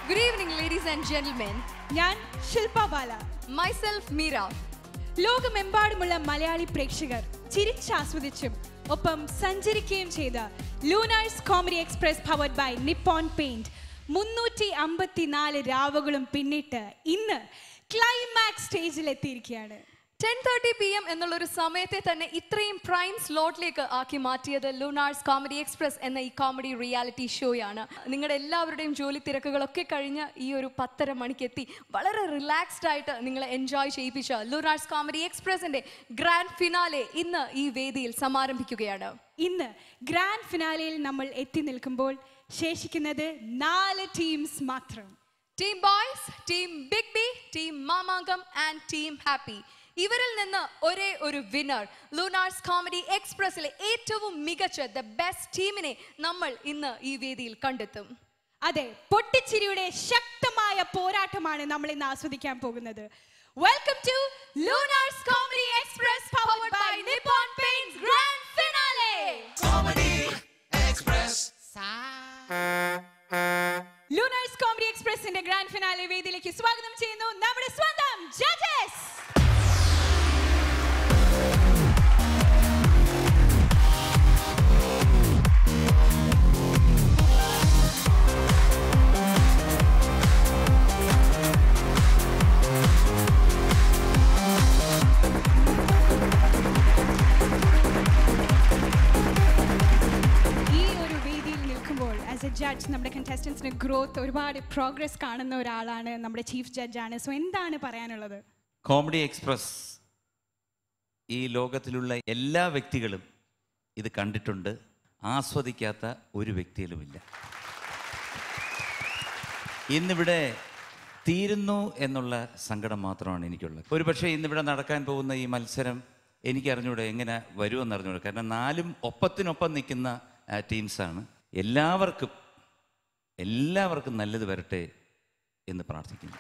Good evening, ladies and gentlemen. ഞാൻ ശില്പ ബാല Myself, Meera. ലോകമെമ്പാടുമുള്ള മലയാളി പ്രേക്ഷകർ ചിരിച്ചാസ്വദിച്ചും ഒപ്പം സഞ്ചരിക്കുകയും ചെയ്ത Lunars Comedy express powered by Nippon Paint മുന്നൂറ്റി അമ്പത്തിനാല് രാവുകളും പിന്നിട്ട് ഇന്ന് ക്ലൈമാക്സ് സ്റ്റേജിൽ എത്തിയിരിക്കുകയാണ് 10:30 പി എം എന്നുള്ളൊരു സമയത്തെ തന്നെ ഇത്രയും പ്രൈം സ്ലോട്ടിലേക്ക് ആക്കി മാറ്റിയത് ലൂണാർസ് കോമഡി എക്സ്പ്രസ് എന്ന ഈ കോമഡി റിയാലിറ്റി ഷോയാണ് നിങ്ങളുടെ എല്ലാവരുടെയും ജോലി തിരക്കുകളൊക്കെ കഴിഞ്ഞ് ഈ ഒരു പത്തര മണിക്ക് എത്തി വളരെ റിലാക്സ്ഡ് ആയിട്ട് നിങ്ങളെ എൻജോയ് ചെയ്യിപ്പിച്ച ലൂണാർസ് കോമഡി എക്സ്പ്രസിന്റെ ഗ്രാൻഡ് ഫിനാലെ ഇന്ന് ഈ വേദിയിൽ സമാരംഭിക്കുകയാണ് ഇന്ന് ഗ്രാൻഡ് ഫിനാലയിൽ നമ്മൾ എത്തി നിൽക്കുമ്പോൾ ശേഷിക്കുന്നത് നാല് ടീംസ് മാത്രം team Boys team big B team Mamankam and team Happy ഇവരിൽ നിന്ന് ഒരേ ഒരു വിന്നർ ലൂണാർസ് കോമഡി എക്സ്പ്രസിലെ ഏറ്റവും മികച്ച ദ ബെസ്റ്റ് ടീമിനെ നമ്മൾ ഇന്ന് ഈ വേദിയിൽ കണ്ടെത്തും അതെ പൊട്ടിച്ചിരിയുടെ ശക്തമായ പോരാട്ടമാണ് നമ്മൾ ഇന്ന് ആസ്വദിക്കാൻ പോകുന്നത് welcome to Lunars comedy express powered by Nippon Paints grand finale Lunars Comedy എക്സ്പ്രസിന്റെ ഗ്രാൻഡ് ഫിനാലെ വേദിയിലേക്ക് സ്വാഗതം ചെയ്യുന്നു നമ്മുടെ സ്വന്തം ജഡ്ജസ് ഈ ഒരു വേദിയിൽ നിൽക്കുമ്പോൾ ആസ് എ ജഡ്ജ് നമ്മുടെ കണ്ടസ്റ്റൻസിന് ഗ്രോത്ത് ഒരുപാട് പ്രോഗ്രസ് കാണുന്ന ഒരാളാണ് നമ്മുടെ ചീഫ് ജഡ്ജാണ് സോ എന്താണ് പറയാനുള്ളത് കോമഡി എക്സ്പ്രസ് ഈ ലോകത്തിലുള്ള എല്ലാ വ്യക്തികളും ഇത് കണ്ടിട്ടുണ്ട് ആസ്വദിക്കാത്ത ഒരു വ്യക്തിയിലുമില്ല ഇന്നിവിടെ തീരുന്നു എന്നുള്ള സങ്കടം മാത്രമാണ് എനിക്കുള്ളത് ഒരു പക്ഷേ ഇന്നിവിടെ നടക്കാൻ പോകുന്ന ഈ മത്സരം എനിക്കറിഞ്ഞൂടെ എങ്ങനെ വരുമെന്ന് അറിഞ്ഞൂടെ കാരണം നാലും ഒപ്പത്തിനൊപ്പം നിൽക്കുന്ന ആ, ടീംസാണ് എല്ലാവർക്കും എല്ലാവർക്കും നല്ലത് വരട്ടെ എന്ന് പ്രാർത്ഥിക്കുന്നു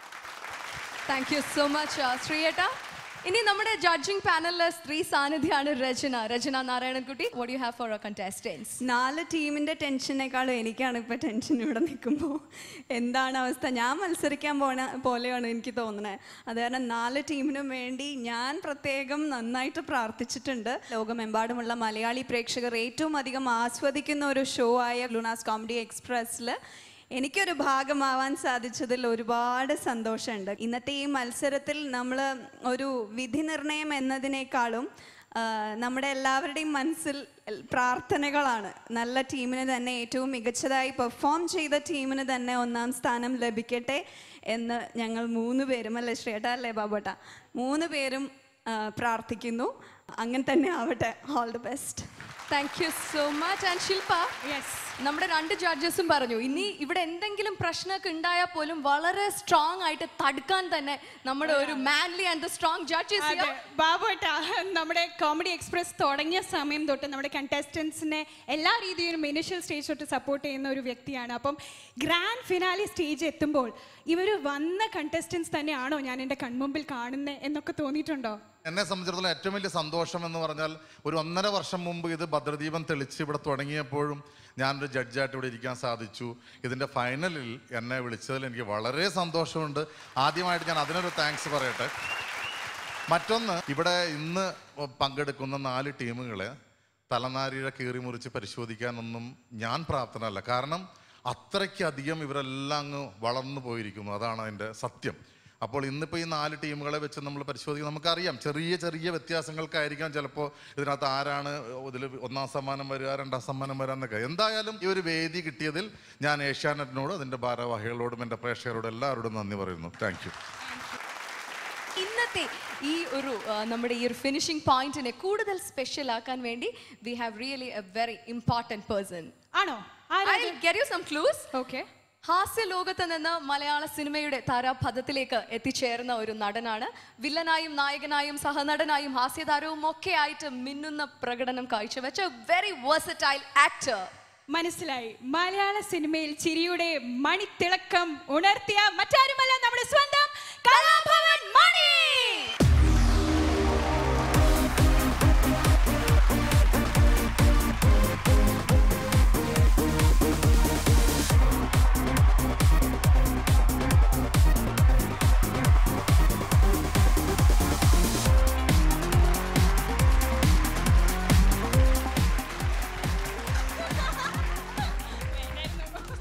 താങ്ക് യു സോ മച്ച് ശ്രീയേട്ട ഇനി നമ്മുടെ ജഡ്ജിംഗ് പാനലിലെ സ്ത്രീ സാന്നിധ്യമാണ് Rachana Rachana Narayanankutty what you have for a contestants നാല് ടീമിന്റെ ടെൻഷനേക്കാളും എനിക്കാണ് ഇപ്പൊ ടെൻഷൻ ഇവിടെ നിൽക്കുമ്പോൾ എന്താണ് അവസ്ഥ ഞാൻ മത്സരിക്കാൻ പോണ പോലെയാണ് എനിക്ക് തോന്നുന്നത് അത് കാരണം നാല് ടീമിനും വേണ്ടി ഞാൻ പ്രത്യേകം നന്നായിട്ട് പ്രാർത്ഥിച്ചിട്ടുണ്ട് ലോകമെമ്പാടുമുള്ള മലയാളി പ്രേക്ഷകർ ഏറ്റവും അധികം ആസ്വദിക്കുന്ന ഒരു ഷോ ആയ ലുണാസ് കോമഡി എക്സ്പ്രസ്സിൽ എനിക്കൊരു ഭാഗമാവാൻ സാധിച്ചതിൽ ഒരുപാട് സന്തോഷമുണ്ട് ഇന്നത്തെ ഈ മത്സരത്തിൽ നമ്മൾ ഒരു വിധി നിർണയം എന്നതിനേക്കാളും ആ, നമ്മുടെ എല്ലാവരുടെയും മനസ്സിൽ പ്രാർത്ഥനകളാണ് നല്ല ടീമിന് തന്നെ ഏറ്റവും മികച്ചതായി പെർഫോം ചെയ്ത ടീമിന് തന്നെ ഒന്നാം സ്ഥാനം ലഭിക്കട്ടെ എന്ന് ഞങ്ങൾ മൂന്ന് പേരും അല്ലേ ശ്രീയേട്ട അല്ലേ ബാബോട്ട മൂന്ന് പേരും ആ, പ്രാർത്ഥിക്കുന്നു അങ്ങനെ തന്നെ ആവട്ടെ all the best thank you so much and Shilpa yes നമ്മുടെ രണ്ട് ജഡ്ജസും പറഞ്ഞു ഇനി ഇവിടെ എന്തെങ്കിലും പ്രശ്നമൊക്കെ ഉണ്ടായാൽ പോലും വളരെ സ്ട്രോങ് ആയിട്ട് തടുക്കാൻ തന്നെ നമ്മുടെ ഒരു മാൻലി ആൻഡ് സ്ട്രോങ് ജഡ്ജസ് അതെ ബാബുട്ട നമ്മുടെ കോമഡി എക്സ്പ്രസ് തുടങ്ങിയ സമയം തൊട്ട് നമ്മുടെ കണ്ടസ്റ്റൻസിനെ എല്ലാ രീതിയിലും ഇനിഷ്യൽ സ്റ്റേജ് തൊട്ട് സപ്പോർട്ട് ചെയ്യുന്ന ഒരു വ്യക്തിയാണ് അപ്പം ഗ്രാൻഡ് ഫിനാലി സ്റ്റേജ് എത്തുമ്പോൾ ഇവർ വന്ന കണ്ടസ്റ്റൻസ് തന്നെയാണോ ഞാൻ എൻ്റെ കൺമുമ്പിൽ കാണുന്നത് എന്നൊക്കെ തോന്നിയിട്ടുണ്ടോ എന്നെ സംബന്ധിച്ചിടത്തോളം ഏറ്റവും വലിയ സന്തോഷം എന്ന് പറഞ്ഞാൽ ഒരു ഒന്നര വർഷം മുമ്പ് ഇത് ഭദ്രദീപം തെളിച്ച് ഇവിടെ തുടങ്ങിയപ്പോഴും ഞാനൊരു ജഡ്ജായിട്ട് ഇവിടെ ഇരിക്കാൻ സാധിച്ചു ഇതിൻ്റെ ഫൈനലിൽ എന്നെ വിളിച്ചതിൽ എനിക്ക് വളരെ സന്തോഷമുണ്ട് ആദ്യമായിട്ട് ഞാൻ അതിനൊരു താങ്ക്സ് പറയട്ടെ മറ്റൊന്ന് ഇവിടെ ഇന്ന് പങ്കെടുക്കുന്ന നാല് ടീമുകളെ തലനാരിഴ കീറി മുറിച്ച് പരിശോധിക്കാനൊന്നും ഞാൻ പ്രാപ്തനല്ല കാരണം അത്രയ്ക്കധികം ഇവരെല്ലാം അങ്ങ് വളർന്നു പോയിരിക്കുന്നു അതാണ് അതിൻ്റെ സത്യം അപ്പോൾ ഇന്നിപ്പോൾ ഈ നാല് ടീമുകളെ വെച്ച് നമ്മൾ പരിശോധിക്കുക നമുക്കറിയാം ചെറിയ ചെറിയ വ്യത്യാസങ്ങൾക്കായിരിക്കാം ചിലപ്പോൾ ഇതിനകത്ത് ആരാണ് ഇതിൽ ഒന്നാം സമ്മാനം വരിക രണ്ടാം സമ്മാനം വരിക എന്നൊക്കെ എന്തായാലും ഈ ഒരു വേദി കിട്ടിയതിൽ ഞാൻ ഏഷ്യാനെറ്റിനോടും അതിൻ്റെ ഭാരവാഹികളോടും എൻ്റെ പ്രേക്ഷകരോടും എല്ലാവരോടും നന്ദി പറയുന്നു താങ്ക് യു ഇന്നത്തെ ഈ ഒരു ആ, നമ്മുടെ ഈ ഒരു ഫിനിഷിംഗ് പോയിന്റിനെ കൂടുതൽ സ്പെഷ്യൽ ആക്കാൻ വേണ്ടി we have really a very important person ആണോ I get you some clues okay ഹാസ്യ ലോകത്ത് നിന്ന് മലയാള സിനിമയുടെ താരാപഥത്തിലേക്ക് എത്തിച്ചേർന്ന ഒരു നടനാണ് വില്ലനായും നായകനായും സഹനടനായും ഹാസ്യതാരവും ഒക്കെ ആയിട്ട് മിന്നുന്ന പ്രകടനം കാഴ്ചവെച്ച വെരി വേഴ്സറ്റൈൽ ആക്ടർ മനസ്സിലായി മലയാള സിനിമയിൽ ചിരിയുടെ മണിത്തിളക്കം ഉണർത്തിയ മറ്റാരുമല്ല നമ്മുടെ സ്വന്തം കലാഭവൻ മണി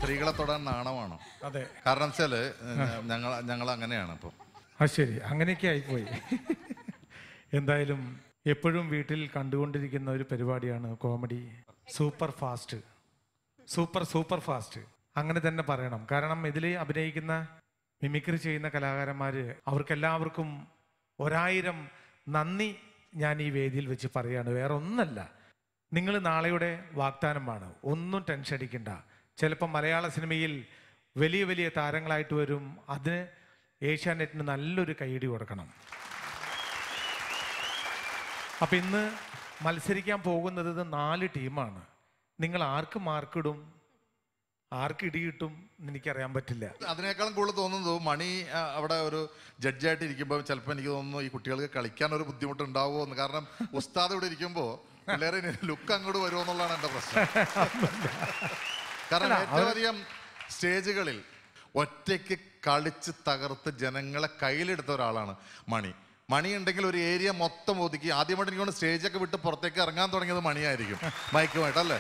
സ്ത്രീകളെ തൊടാൻ നാണമാണ് അതെ കാരണം വെച്ചാല് ഞങ്ങൾ ഞങ്ങൾ അങ്ങനെയാണ് അപ്പം ആ ശരി അങ്ങനെയൊക്കെ ആയിപ്പോയി എന്തായാലും എപ്പോഴും വീട്ടിൽ കണ്ടുകൊണ്ടിരിക്കുന്ന ഒരു പരിപാടിയാണ് comedy super fast super super fast അങ്ങനെ തന്നെ പറയണം കാരണം ഇതിൽ അഭിനയിക്കുന്ന മിമിക്രി ചെയ്യുന്ന കലാകാരന്മാർ അവർക്കെല്ലാവർക്കും ഒരായിരം നന്ദി ഞാൻ ഈ വേദിയിൽ വെച്ച് പറയാണ് വേറെ ഒന്നല്ല നിങ്ങൾ നാളെയുടെ വാഗ്ദാനമാണ് ഒന്നും ടെൻഷൻ അടിക്കണ്ട ചിലപ്പോൾ മലയാള സിനിമയിൽ വലിയ വലിയ താരങ്ങളായിട്ട് വരും അതിന് ഏഷ്യാനെറ്റിന് നല്ലൊരു കൈയടി കൊടുക്കണം അപ്പം ഇന്ന് മത്സരിക്കാൻ പോകുന്നത് ഇത് നാല് ടീമാണ് നിങ്ങൾ ആർക്ക് മാർക്കിടും ആർക്ക് ഇടി കിട്ടും എന്ന് എനിക്കറിയാൻ പറ്റില്ല അതിനേക്കാളും കൂടുതൽ തോന്നുന്നത് മണി ആ, അവിടെ ഒരു ജഡ്ജായിട്ട് ഇരിക്കുമ്പോൾ ചിലപ്പോൾ എനിക്ക് തോന്നുന്നു ഈ കുട്ടികൾക്ക് കളിക്കാൻ ഒരു ബുദ്ധിമുട്ട് ഉണ്ടാവുമോ എന്ന് കാരണം ഉസ്താദ് ഇവിടെ ഇരിക്കുമ്പോൾ പിള്ളേരെ ലുക്ക് അങ്ങോട്ട് വരുമോ എന്നുള്ളതാണ് എൻ്റെ പ്രശ്നം കാരണം ഏറ്റവും അധികം സ്റ്റേജുകളിൽ ഒറ്റയ്ക്ക് കളിച്ച് തകർത്ത് ജനങ്ങളെ കയ്യിലെടുത്ത ഒരാളാണ് മണി മണി ഉണ്ടെങ്കിൽ ഒരു ഏരിയ മൊത്തം ഒതുക്കി ആദ്യമായിട്ട് എനിക്കൊണ്ട് സ്റ്റേജൊക്കെ വിട്ട് പുറത്തേക്ക് ഇറങ്ങാൻ തുടങ്ങിയത് മണിയായിരിക്കും മൈക്കുമായിട്ടല്ലേ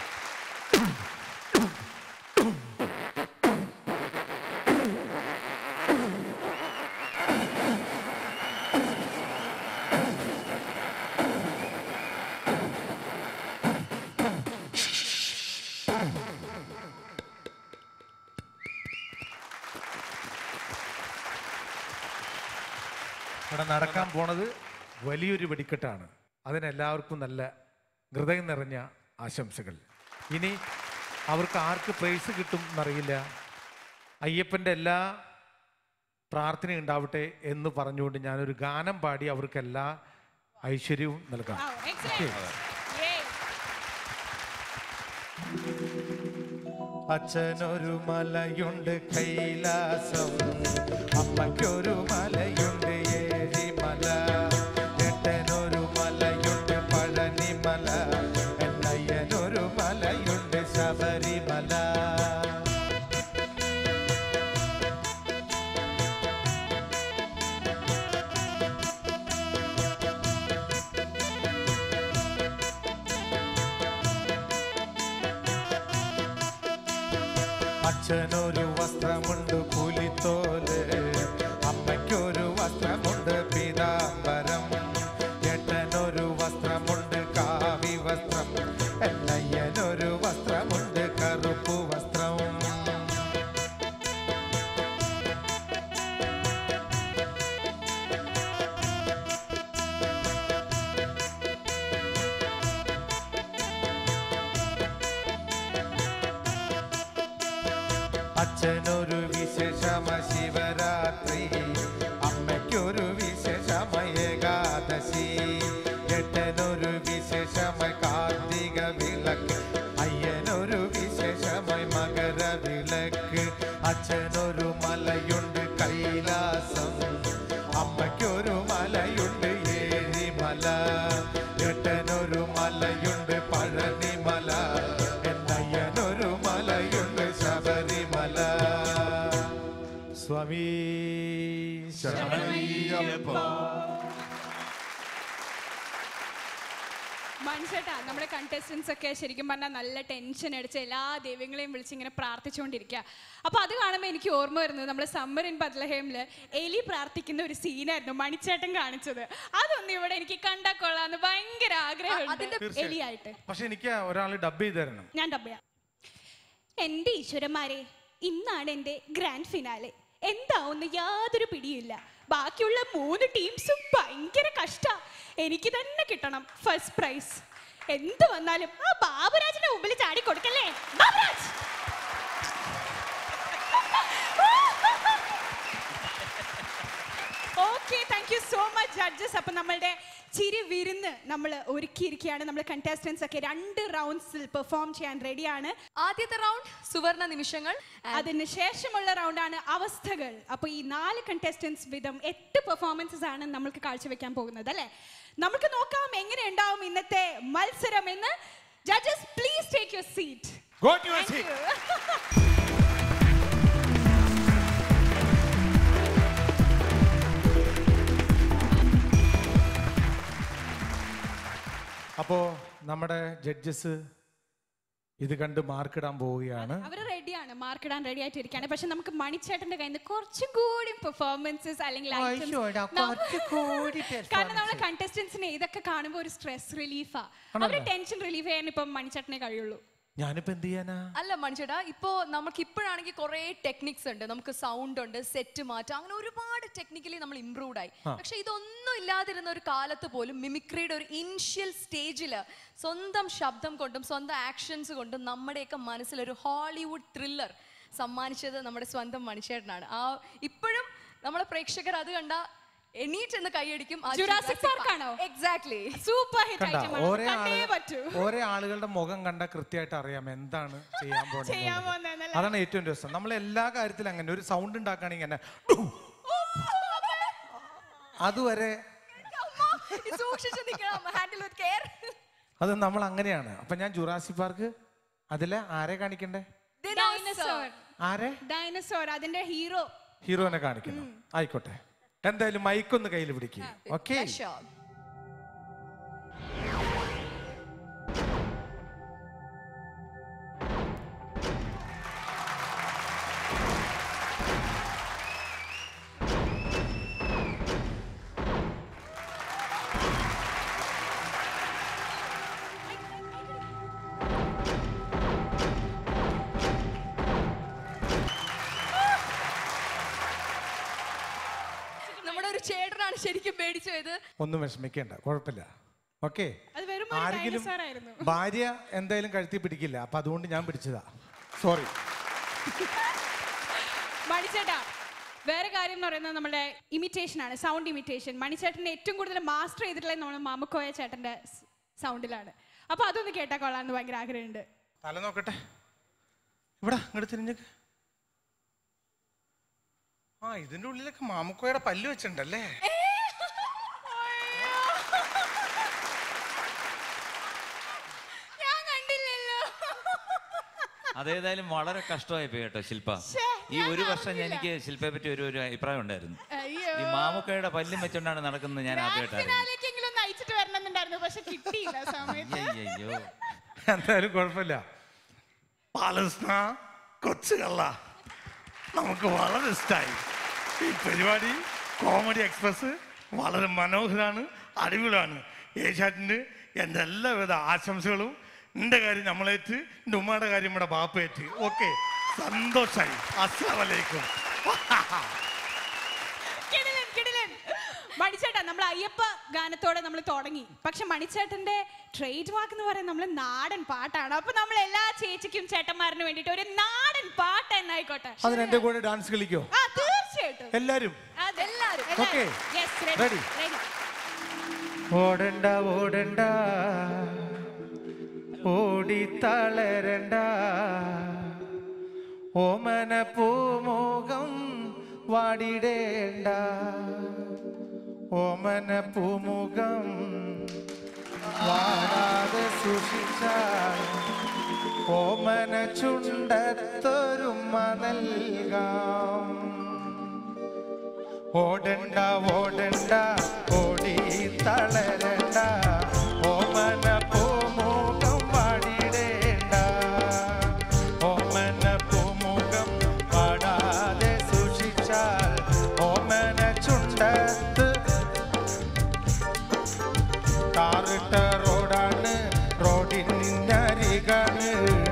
ഇവിടെ നടക്കാൻ പോണത് വലിയൊരു വെടിക്കെട്ടാണ് അതിനെല്ലാവർക്കും നല്ല ഹൃദയം നിറഞ്ഞ ആശംസകൾ ഇനി അവർക്ക് ആർക്ക് പ്രൈസ് കിട്ടും എന്നറിയില്ല അയ്യപ്പൻ്റെ എല്ലാ പ്രാർത്ഥന ഉണ്ടാവട്ടെ എന്ന് പറഞ്ഞുകൊണ്ട് ഞാനൊരു ഗാനം പാടി അവർക്ക് എല്ലാ ഐശ്വര്യവും നൽകാം Oh, excellent. Yay. അച്ഛനൊരു മലയുണ്ട് കൈലാസം അമ്മയ്ക്കൊരു മലയുണ്ട് ഏഴിമല ഏട്ടനൊരു മലയുണ്ട് പഴനിമല എന്നയ്യനൊരു മലയുണ്ട് ശബരിമല അച്ഛനൊരു വസ്ത്രമുണ്ട് പുലിത്തോല് അമ്മയ്ക്കൊരു വസ്ത്രമുണ്ട് പീതാംബരം ഏട്ടനൊരു വസ്ത്രമുണ്ട് കാവി വസ്ത്രം എന്നയ്യനൊരു വസ്ത്രമുണ്ട് കറുപ്പു വസ്ത്രം അച്ഛനൊരു വിശേഷമ ശിവരാത്രി അമ്മയ്ക്കൊരു വിശേഷമ ഏകാദശി എട്ടനൊരു വിശേഷമ കാർത്തിക വിളക്ക് അയ്യനൊരു വിശേഷമായി മകര വിളക്ക് അച്ഛനൊരു മലയുണ്ട് കൈലാസം അമ്മയ്ക്കൊരു മലയുണ്ട് ഏഴിമല എട്ടനൊരു മലയുണ്ട് പഴനിമല എന്നയ്യനൊരു മലയുണ്ട് ശബരിമല സ്വാമി ശരണയ്യപ്പ മനുഷ്യട്ടാ നമ്മുടെ കണ്ടസ്റ്റൻസ് ഒക്കെ ശരിക്കും പറഞ്ഞാൽ നല്ല ടെൻഷൻ അടിച്ച് എല്ലാ ദൈവങ്ങളെയും വിളിച്ച് ഇങ്ങനെ പ്രാർത്ഥിച്ചുകൊണ്ടിരിക്കുക അപ്പൊ അത് കാണുമ്പോൾ എനിക്ക് ഓർമ്മ വരുന്നത് നമ്മുടെ സമ്മർ ഇൻ ബദ്ലഹേമില് എലി പ്രാർത്ഥിക്കുന്ന ഒരു സീനായിരുന്നു മണിച്ചേട്ടൻ കാണിച്ചത് അതൊന്നും ഇവിടെ എനിക്ക് കണ്ടാ കൊള്ളാന്ന് ഭയങ്കര ആഗ്രഹമുണ്ട് എലിയായിട്ട് പക്ഷെ എനിക്ക് ഒരാൾ ഡബ് ചെയ്ത് തരണം ഞാൻ ഡബ്ബയാ എൻ്റെ ഈശ്വരന്മാരെ ഇന്നാണ് എൻ്റെ ഗ്രാൻഡ് ഫിനാലെ എന്താവുന്ന യാതൊരു പിടിയില്ല ബാക്കിയുള്ള മൂന്ന് ടീംസും ഭയങ്കര കഷ്ട എനിക്ക് തന്നെ കിട്ടണം ഫസ്റ്റ് പ്രൈസ് എന്ത് വന്നാലും ആ ബാബുരാജിന്റെ മുമ്പിൽ ചാടി കൊടുക്കല്ലേ Baburaj okay thank you so much judges അപ്പൊ നമ്മളുടെ ചിരി വിരുന്ന് നമ്മൾ ഒരുക്കിയിരിക്കുകയാണ് നമ്മൾ കണ്ടസ്റ്റൻസ് ഒക്കെ രണ്ട് റൗണ്ട്സിൽ പെർഫോം ചെയ്യാൻ റെഡിയാണ് ആദ്യത്തെ റൗണ്ട് സുവർണ നിമിഷങ്ങൾ അതിന് ശേഷമുള്ള റൗണ്ടാണ് അവസ്ഥകൾ അപ്പോൾ ഈ നാല് കണ്ടസ്റ്റൻസ് വിധം എട്ട് പെർഫോമൻസസ് ആണ് നമ്മൾക്ക് കാഴ്ചവെക്കാൻ പോകുന്നത് അല്ലേ നമുക്ക് നോക്കാം എങ്ങനെ ഉണ്ടാവും ഇന്നത്തെ മത്സരം എന്ന് judges please take your seat Go to your seat. അപ്പോ നമ്മുടെ ജഡ്ജസ് ഇത് കണ്ട് മാർക്കിടാൻ പോവുകയാണ് അവർ റെഡിയാണ് മാർക്ക് ഇടാൻ റെഡി ആയിട്ട് ഇരിക്കുകയാണ് പക്ഷെ നമുക്ക് മണിച്ചേട്ടന്റെ കയ്യിൽ നിന്ന് കുറച്ചും കൂടി പെർഫോമൻസസ് അല്ലെങ്കിൽ items അയ്യോടാ, നം- കുറച്ചുകൂടി കാരണം നമ്മളെ കണ്ടസ്റ്റൻസിനെ ഇതൊക്കെ കാണുമ്പോൾ ഒരു സ്ട്രെസ് റിലീഫാ അവര് ടെൻഷൻ റിലീഫ് ചെയ്യാൻ ഇപ്പം മണിച്ചേട്ടനെ കഴിയുള്ളൂ ഞാനിപ്പോ എന്ത് ചെയ്യാനാ അല്ല മനുഷ്യടാ ഇപ്പോ നമുക്ക് ഇപ്പോഴാണെങ്കിൽ കുറെ ടെക്നിക്സ് ഉണ്ട് നമുക്ക് സൗണ്ട് ഉണ്ട് സെറ്റ് മാറ്റാം അങ്ങനെ ഒരുപാട് ടെക്നിക്കലി നമ്മൾ ഇംപ്രൂവ്ഡ് ആയി പക്ഷെ ഇതൊന്നും ഇല്ലാതിരുന്ന ഒരു കാലത്ത് പോലും മിമിക്രിയുടെ ഒരു ഇനിഷ്യൽ സ്റ്റേജിൽ സ്വന്തം ശബ്ദം കൊണ്ടും സ്വന്തം ആക്ഷൻസ് കൊണ്ടും നമ്മുടെയൊക്കെ മനസ്സിലൊരു ഹോളിവുഡ് ത്രില്ലർ സമ്മാനിച്ചത് നമ്മുടെ സ്വന്തം മനുഷ്യനാണ് ആ ഇപ്പോഴും നമ്മളെ പ്രേക്ഷകർ അത് കണ്ട എണീറ്റ് എന്ന് കൈയടിക്കും Jurassic Park ആണോ? എക്സാക്ട്ലി സൂപ്പർ ഹിറ്റ് കണ്ട ഐറ്റം ഓരോ കണ്ടേ ആളുകൾ പറ്റൂ ഓരോ ആളുകളുടെ മുഖം കണ്ട കൃത്യമായിട്ട് അറിയാം എന്താണ് ചെയ്യാൻ ചെയ്യാൻ പോകുന്നത് പോകുന്നതെന്നല്ലേ? അതാണ് ഏറ്റവും രസം നമ്മൾ എല്ലാ കാര്യത്തിലും അങ്ങനെ ഒരു സൗണ്ട് ഉണ്ടാക്കുകയാണെങ്കിൽ തന്നെ അതുവരെ സൂക്ഷിച്ച് നിൽക്കണം ഹാൻഡിൽ വിത്ത് കെയർ അത് നമ്മൾ അങ്ങനെയാണ് അപ്പൊ ഞാൻ ജുറാസി പാർക്ക് അതിലെ ആരെ കാണിക്കണ്ടേ ഡൈനസോർ ആരെ ഡൈനസോർ അതിന്റെ ഹീറോ ഹീറോനെ കാണിക്കണം ആയിക്കോട്ടെ എന്തായാലും മൈക്കൊന്ന് കയ്യിൽ പിടിക്കുക ഓക്കെ നമ്മുടെ ഒരു ചേട്ടനാണ് ശരിക്കും പേടിച്ചു പോയത് ഒന്നും വിഷമിക്കേണ്ട കുഴപ്പമില്ല ഓക്കെ അത് വെറും ഒരു ആരെങ്കിലും dinosaur ആയിരുന്നു. ഭാര്യ എന്തായാലും കഴുത്തി പിടിക്കില്ല അപ്പൊ അതുകൊണ്ട് ഞാൻ പിടിച്ചതാ സോറി മണിച്ചേട്ടാ വേറെ കാര്യം എന്ന് പറയുന്നത് നമ്മുടെ ഇമിറ്റേഷൻ ആണ് സൗണ്ട് ഇമിറ്റേഷൻ മണിച്ചേട്ടനെ ഏറ്റവും കൂടുതൽ മാസ്റ്റർ ചെയ്തിട്ടുള്ളത് നമ്മുടെ മാമക്കോയ ചേട്ടന്റെ സൗണ്ടിലാണ് അപ്പൊ അതൊന്ന് കേട്ടാ കൊള്ളാന്ന് ഭയങ്കര ആഗ്രഹമുണ്ട് തല നോക്കട്ടെ ഇവിടെ ഇങ്ങോട്ട് തിരിഞ്ഞേക്ക് ആ ഇതിന്റെ ഉള്ളിലൊക്കെ മാമുക്കോയുടെ പല്ല് വെച്ചിട്ടുണ്ടല്ലേ ഞാൻ കണ്ടില്ലല്ലോ അതേതായാലും വളരെ കഷ്ടമായി പോയി കേട്ടോ ശില്പ ഈ ഒരു വർഷം എനിക്ക് ശില്പയെ പറ്റി ഒരു ഒരു അഭിപ്രായം ഉണ്ടായിരുന്നു അയ്യോ ഈ മാമുക്കയുടെ പല്ലും വെച്ചോണ്ടാണ് നടക്കുന്നത് ഞാൻ ആദ്യമായിട്ടായിരുന്നു ഫിനാലേക്കെങ്കിലും ഒന്ന് അയച്ചിട്ട് വരണമെന്നുണ്ടായിരുന്നു പക്ഷെ കിട്ടിയില്ല ആ സമയത്ത് അയ്യോ എന്തായാലും കുഴപ്പമില്ല പാലസ്ന കൊച്ചുകള്ള നമുക്ക് വളരെ ഇഷ്ടമായി ഈ പരിപാടി കോമഡി എക്സ്പ്രസ് വളരെ മനോഹരമാണ് അടിപൊളിയാണ് ഏഷ്യാറ്റിൻ്റെ എൻ്റെ എല്ലാവിധ ആശംസകളും എൻ്റെ കാര്യം നമ്മളേറ്റ് എൻ്റെ ഉമ്മയുടെ കാര്യം ഇവിടെ ബാപ്പേറ്റ് ഓക്കെ സന്തോഷമായി അസ്സാം വലൈക്കും കിടിലൻ, കിടിലൻ. മണിച്ചേട്ടാ നമ്മൾ അയ്യപ്പ ഗാനത്തോടെ നമ്മൾ തുടങ്ങി പക്ഷെ മണിച്ചേട്ടന്റെ ട്രേഡ് മാർക്ക് എന്ന് പറയുന്നത് നമ്മൾ നാടൻ പാട്ടാണ് അപ്പൊ നമ്മൾ എല്ലാ ചേച്ചിക്കും ചേട്ടന്മാരിനും വേണ്ടിട്ട് ഒരു നാടൻ പാട്ട് എന്നായിക്കോട്ടെ അതിന് എൻ്റെ കൂടെ ഡാൻസ് കളിക്കോ ആ തീർച്ചയായിട്ടും എല്ലാവരും അതെല്ലാരും Okay. Yes Ready? Ready ready ഓടണ്ട ഓടണ്ട ഓടി തളരണ്ട ഓമന പൂമുഖം വാടിടേണ്ട ഓമന പൂമുഖം വാടാതെ സൂക്ഷിച്ചാൽ ഓമന ചുണ്ടത്തൊരുമ നൽകാം ഓടണ്ട ഓടണ്ട ഓടി തളരണ്ട ഓമന പൂമുഖം പാടിടേണ്ട ഓമന പൂമുഖം പാടാതെ സൂക്ഷിച്ചാൽ ഓമന ചുണ്ടത്ത് ടാറിട്ട റോഡാണ് റോഡിനരികാണ്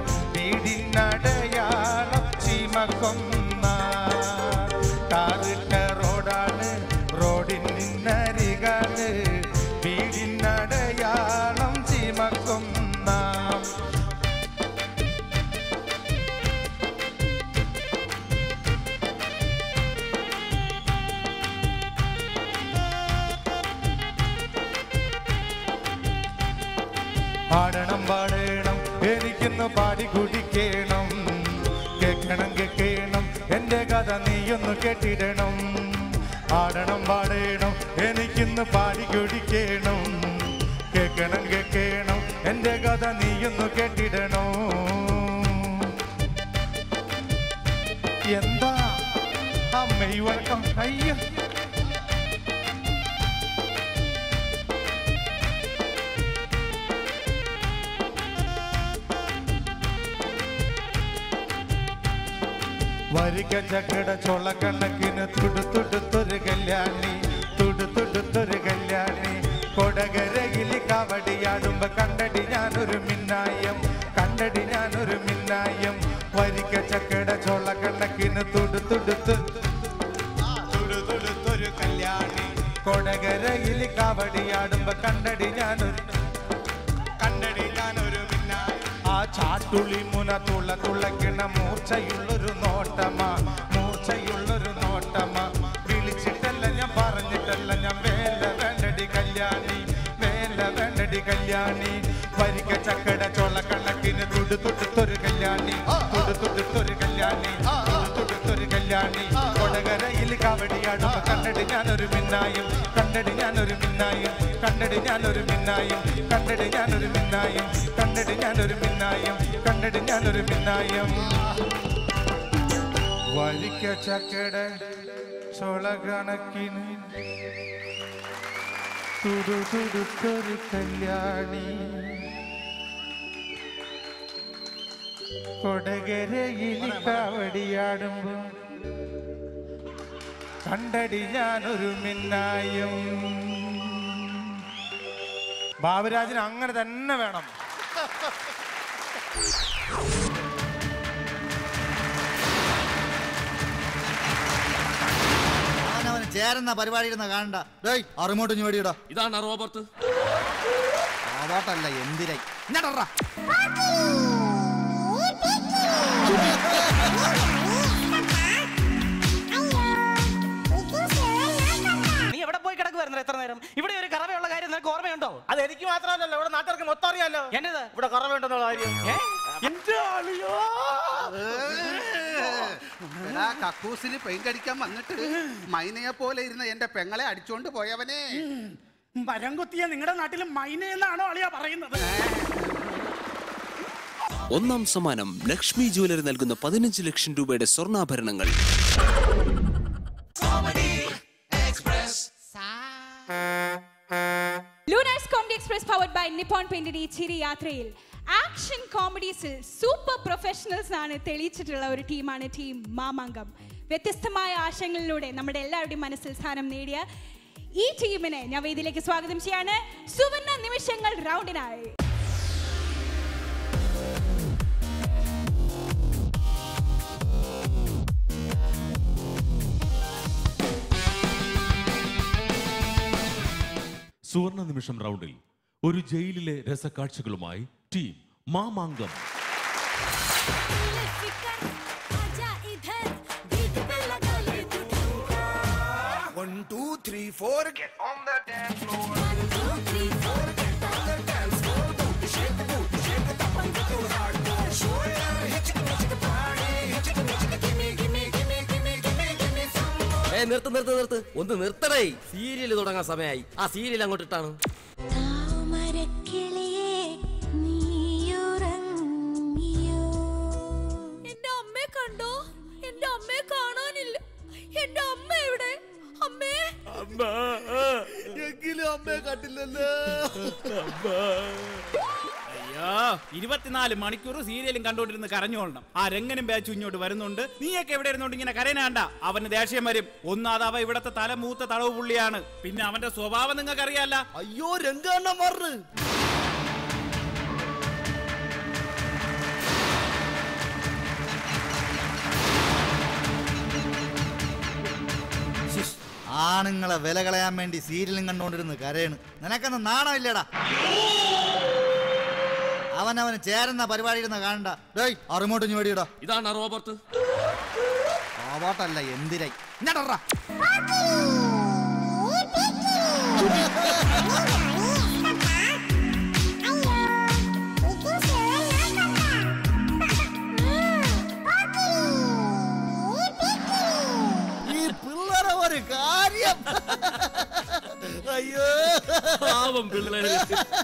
വീടിനടയാളം ചീമക്കൊന്ന ടാറിട്ട റോഡാണ് റോഡിനരികാണ് വീടിനടയാളം ചീമക്കൊന്ന പാടണം പാടണം എനിക്കൊന്ന് പാടി കുടിക്കണം കേക്കണം കേക്കണം എന്റെ കഥ നീയൊന്ന് കേട്ടിടണം പാടണം പാടണം എനിക്കൊന്ന് പാടി കുടിക്കണം കേക്കണം കേക്കണം എന്റെ കഥ നീയൊന്ന് കേട്ടിടണം എന്താ അമ്മ വഴക്കം അയ്യോ വരിക ചക്കട ചോള കണക്കിന് തുടുത്തുടുത്തൊരു കല്യാണി തുടുത്തുടുത്തൊരു കല്യാണി കൊടകരയിൽ കവടിയാടുമ്പോ കണ്ടടി ഞാനൊരു മിന്നായം കണ്ടടി ഞാനൊരു മിന്നായം വരിക ചക്കട ചോള കണക്കിന് തുടുത്തുടുത്ത് തുടുതുടുത്തൊരു കല്യാണി കൊടകരയിൽ കവടിയാടുമ്പോ കണ്ടടി ഞാനൊരു കണ്ടടി ഞാനൊരു മിന്നായം ആ ചാട്ടുളി മുന തുള തുളയ്ക്കണ മൂർച്ചയുള്ളൊരു നോട്ടമാ മൂർച്ചയുള്ളൊരു നോട്ടമാ വിളിച്ചിട്ടല്ല ഞാൻ പറഞ്ഞിട്ടല്ല ഞാൻ വേല വേണ്ടടി കല്യാണി വേല വേണ്ടടി കല്യാണി വരിക ചക്കട ചോള കണക്കിന് തുടു തുടുത്തൊരു കല്യാണി തുടു തുടുത്തൊരു കല്യാണി തുടു തുടുത്തൊരു കല്യാണി കൊടകരയിൽ കവടിയാടുമ്പോ കണ്ടടി ഞാനൊരു മിന്നായും കണ്ടടി ഞാനൊരു മിന്നായും കണ്ടടി ഞാനൊരു മിന്നായും കണ്ടടി ഞാനൊരു മിന്നായും കണ്ടടി ഞാനൊരു മിന്നായും കണ്ടടി ഞാനൊരു മിന്നായം വരിക്ക ചക്കട ചോള കണക്കിന് തുടു തുടുത്തൊരു കല്യാണി കൊടകരയിൽ കാവടിയാടുമ്പോ കണ്ടടി ഞാനൊരു മിന്നായും ബാബുരാജിന് അങ്ങനെ തന്നെ വേണം അവനവന് ചേരുന്ന പരിപാടി ഇരുന്ന് കാണണ്ട ഡേയ് അറിമോട്ട് ഞോടിയിടാ ഇതാണ് റോബർട്ട് ആവാട്ടല്ല എന്തിനായി ഇങ്ങോട്ടാ നീ എവിടെ പോയി കിടക്കുവായിരുന്നു എത്ര നേരം ഇവിടെ ഒരു കറവയുള്ള കാര്യം നിനക്ക് ഓർമ്മയുണ്ടോ അത് എനിക്ക് മാത്രമല്ലല്ലോ ഇവിടെ നാട്ടുകാർക്ക് മൊത്തം അറിയാലോ എന്നത് ഇവിടെ കുറവുണ്ടെന്നുള്ള കാര്യം ഏ? എന്റെ ആളിയോ എടാ കക്കൂസിന് പെയിന്റ് അടിക്കാൻ വന്നിട്ട് മൈനയെ പോലെ ഇരുന്ന എന്റെ പെങ്ങളെ അടിച്ചോണ്ട് പോയവനെ മരം കുത്തിയ നിങ്ങളുടെ നാട്ടിൽ മൈന എന്നാണോ അളിയാ പറയുന്നത് ഒന്നാം സമ്മാനം ലക്ഷ്മി ജുവലറി നൽകുന്ന പതിനഞ്ച് ലക്ഷം രൂപയുടെ സ്വർണ്ണാഭരണങ്ങൾ Lunars comedy express powered by Nippon painted ഈ ചിരി യാത്രയിൽ ആക്ഷൻ കോമഡീസിൽ സൂപ്പർ പ്രൊഫഷണൽസ് ആണ് തെളിയിച്ചിട്ടുള്ള ഒരു ടീമാണ് ടീം മാമാങ്കം വ്യത്യസ്തമായ ആശയങ്ങളിലൂടെ നമ്മുടെ എല്ലാവരുടെയും മനസ്സിൽ സ്ഥാനം നേടിയ ഈ ടീമിനെ ഞാൻ വേദിയിലേക്ക് സ്വാഗതം ചെയ്യാണ് സുവർണ നിമിഷങ്ങൾ റൗണ്ടിനായി സുവർണ നിമിഷം റൗണ്ടിൽ ഒരു ജയിലിലെ രസക്കാഴ്ചകളുമായി team Mamangam One, two, three, four, get on the dance floor. ഏ നിർത്ത് നിർത്ത് നിർത്ത് ഒന്ന് നിർത്തടേ സീരിയൽ തുടങ്ങാൻ സമയമായി ആ സീരിയൽ അങ്ങോട്ട് ഇട്ടാണ് എന്റെ അമ്മയെ കണ്ടോ എന്റെ അമ്മയെ കാണാനില്ല എന്റെ അമ്മ എവിടെ അമ്മേ എങ്കിലും അമ്മയെ കണ്ടില്ലല്ലോ അയ്യോ ഇരുപത്തിനാല് മണിക്കൂർ സീരിയലും കണ്ടോണ്ടിരുന്ന് കരഞ്ഞോളണം ആ രംഗനും ബാച്ചും ഇങ്ങോട്ട് വരുന്നുണ്ട് നീയൊക്കെ എവിടെ ഇരുന്നോണ്ട് ഇങ്ങനെ കരയനാണ്ട അവന് ദേഷ്യം വരും ഒന്നാത് അവ ഇവിടത്തെ തലമൂത്ത തടവ് പുള്ളിയാണ് പിന്നെ അവന്റെ സ്വഭാവം നിങ്ങൾക്ക് അറിയാല്ല അയ്യോ രംഗണ്ണ മറു ആണുങ്ങളെ വില കളയാൻ വേണ്ടി സീരിയലും കണ്ടോണ്ടിരുന്ന് കരയണ് നിനക്കൊന്ന് നാണമില്ലടാ അവനവന് ചേരുന്ന പരിപാടി ഇരുന്ന് കാണണ്ട ഡേയ് അറിമോട്ട് ഞോടിയിടാ ഇതാണ് റോബർട്ട് ആവാട്ടല്ല എന്തിനായി ഇങ്ങോട്ടാ ഈ പിള്ളേരെ ഒരു കാര്യം അയ്യോ പാവം പിള്ളേര്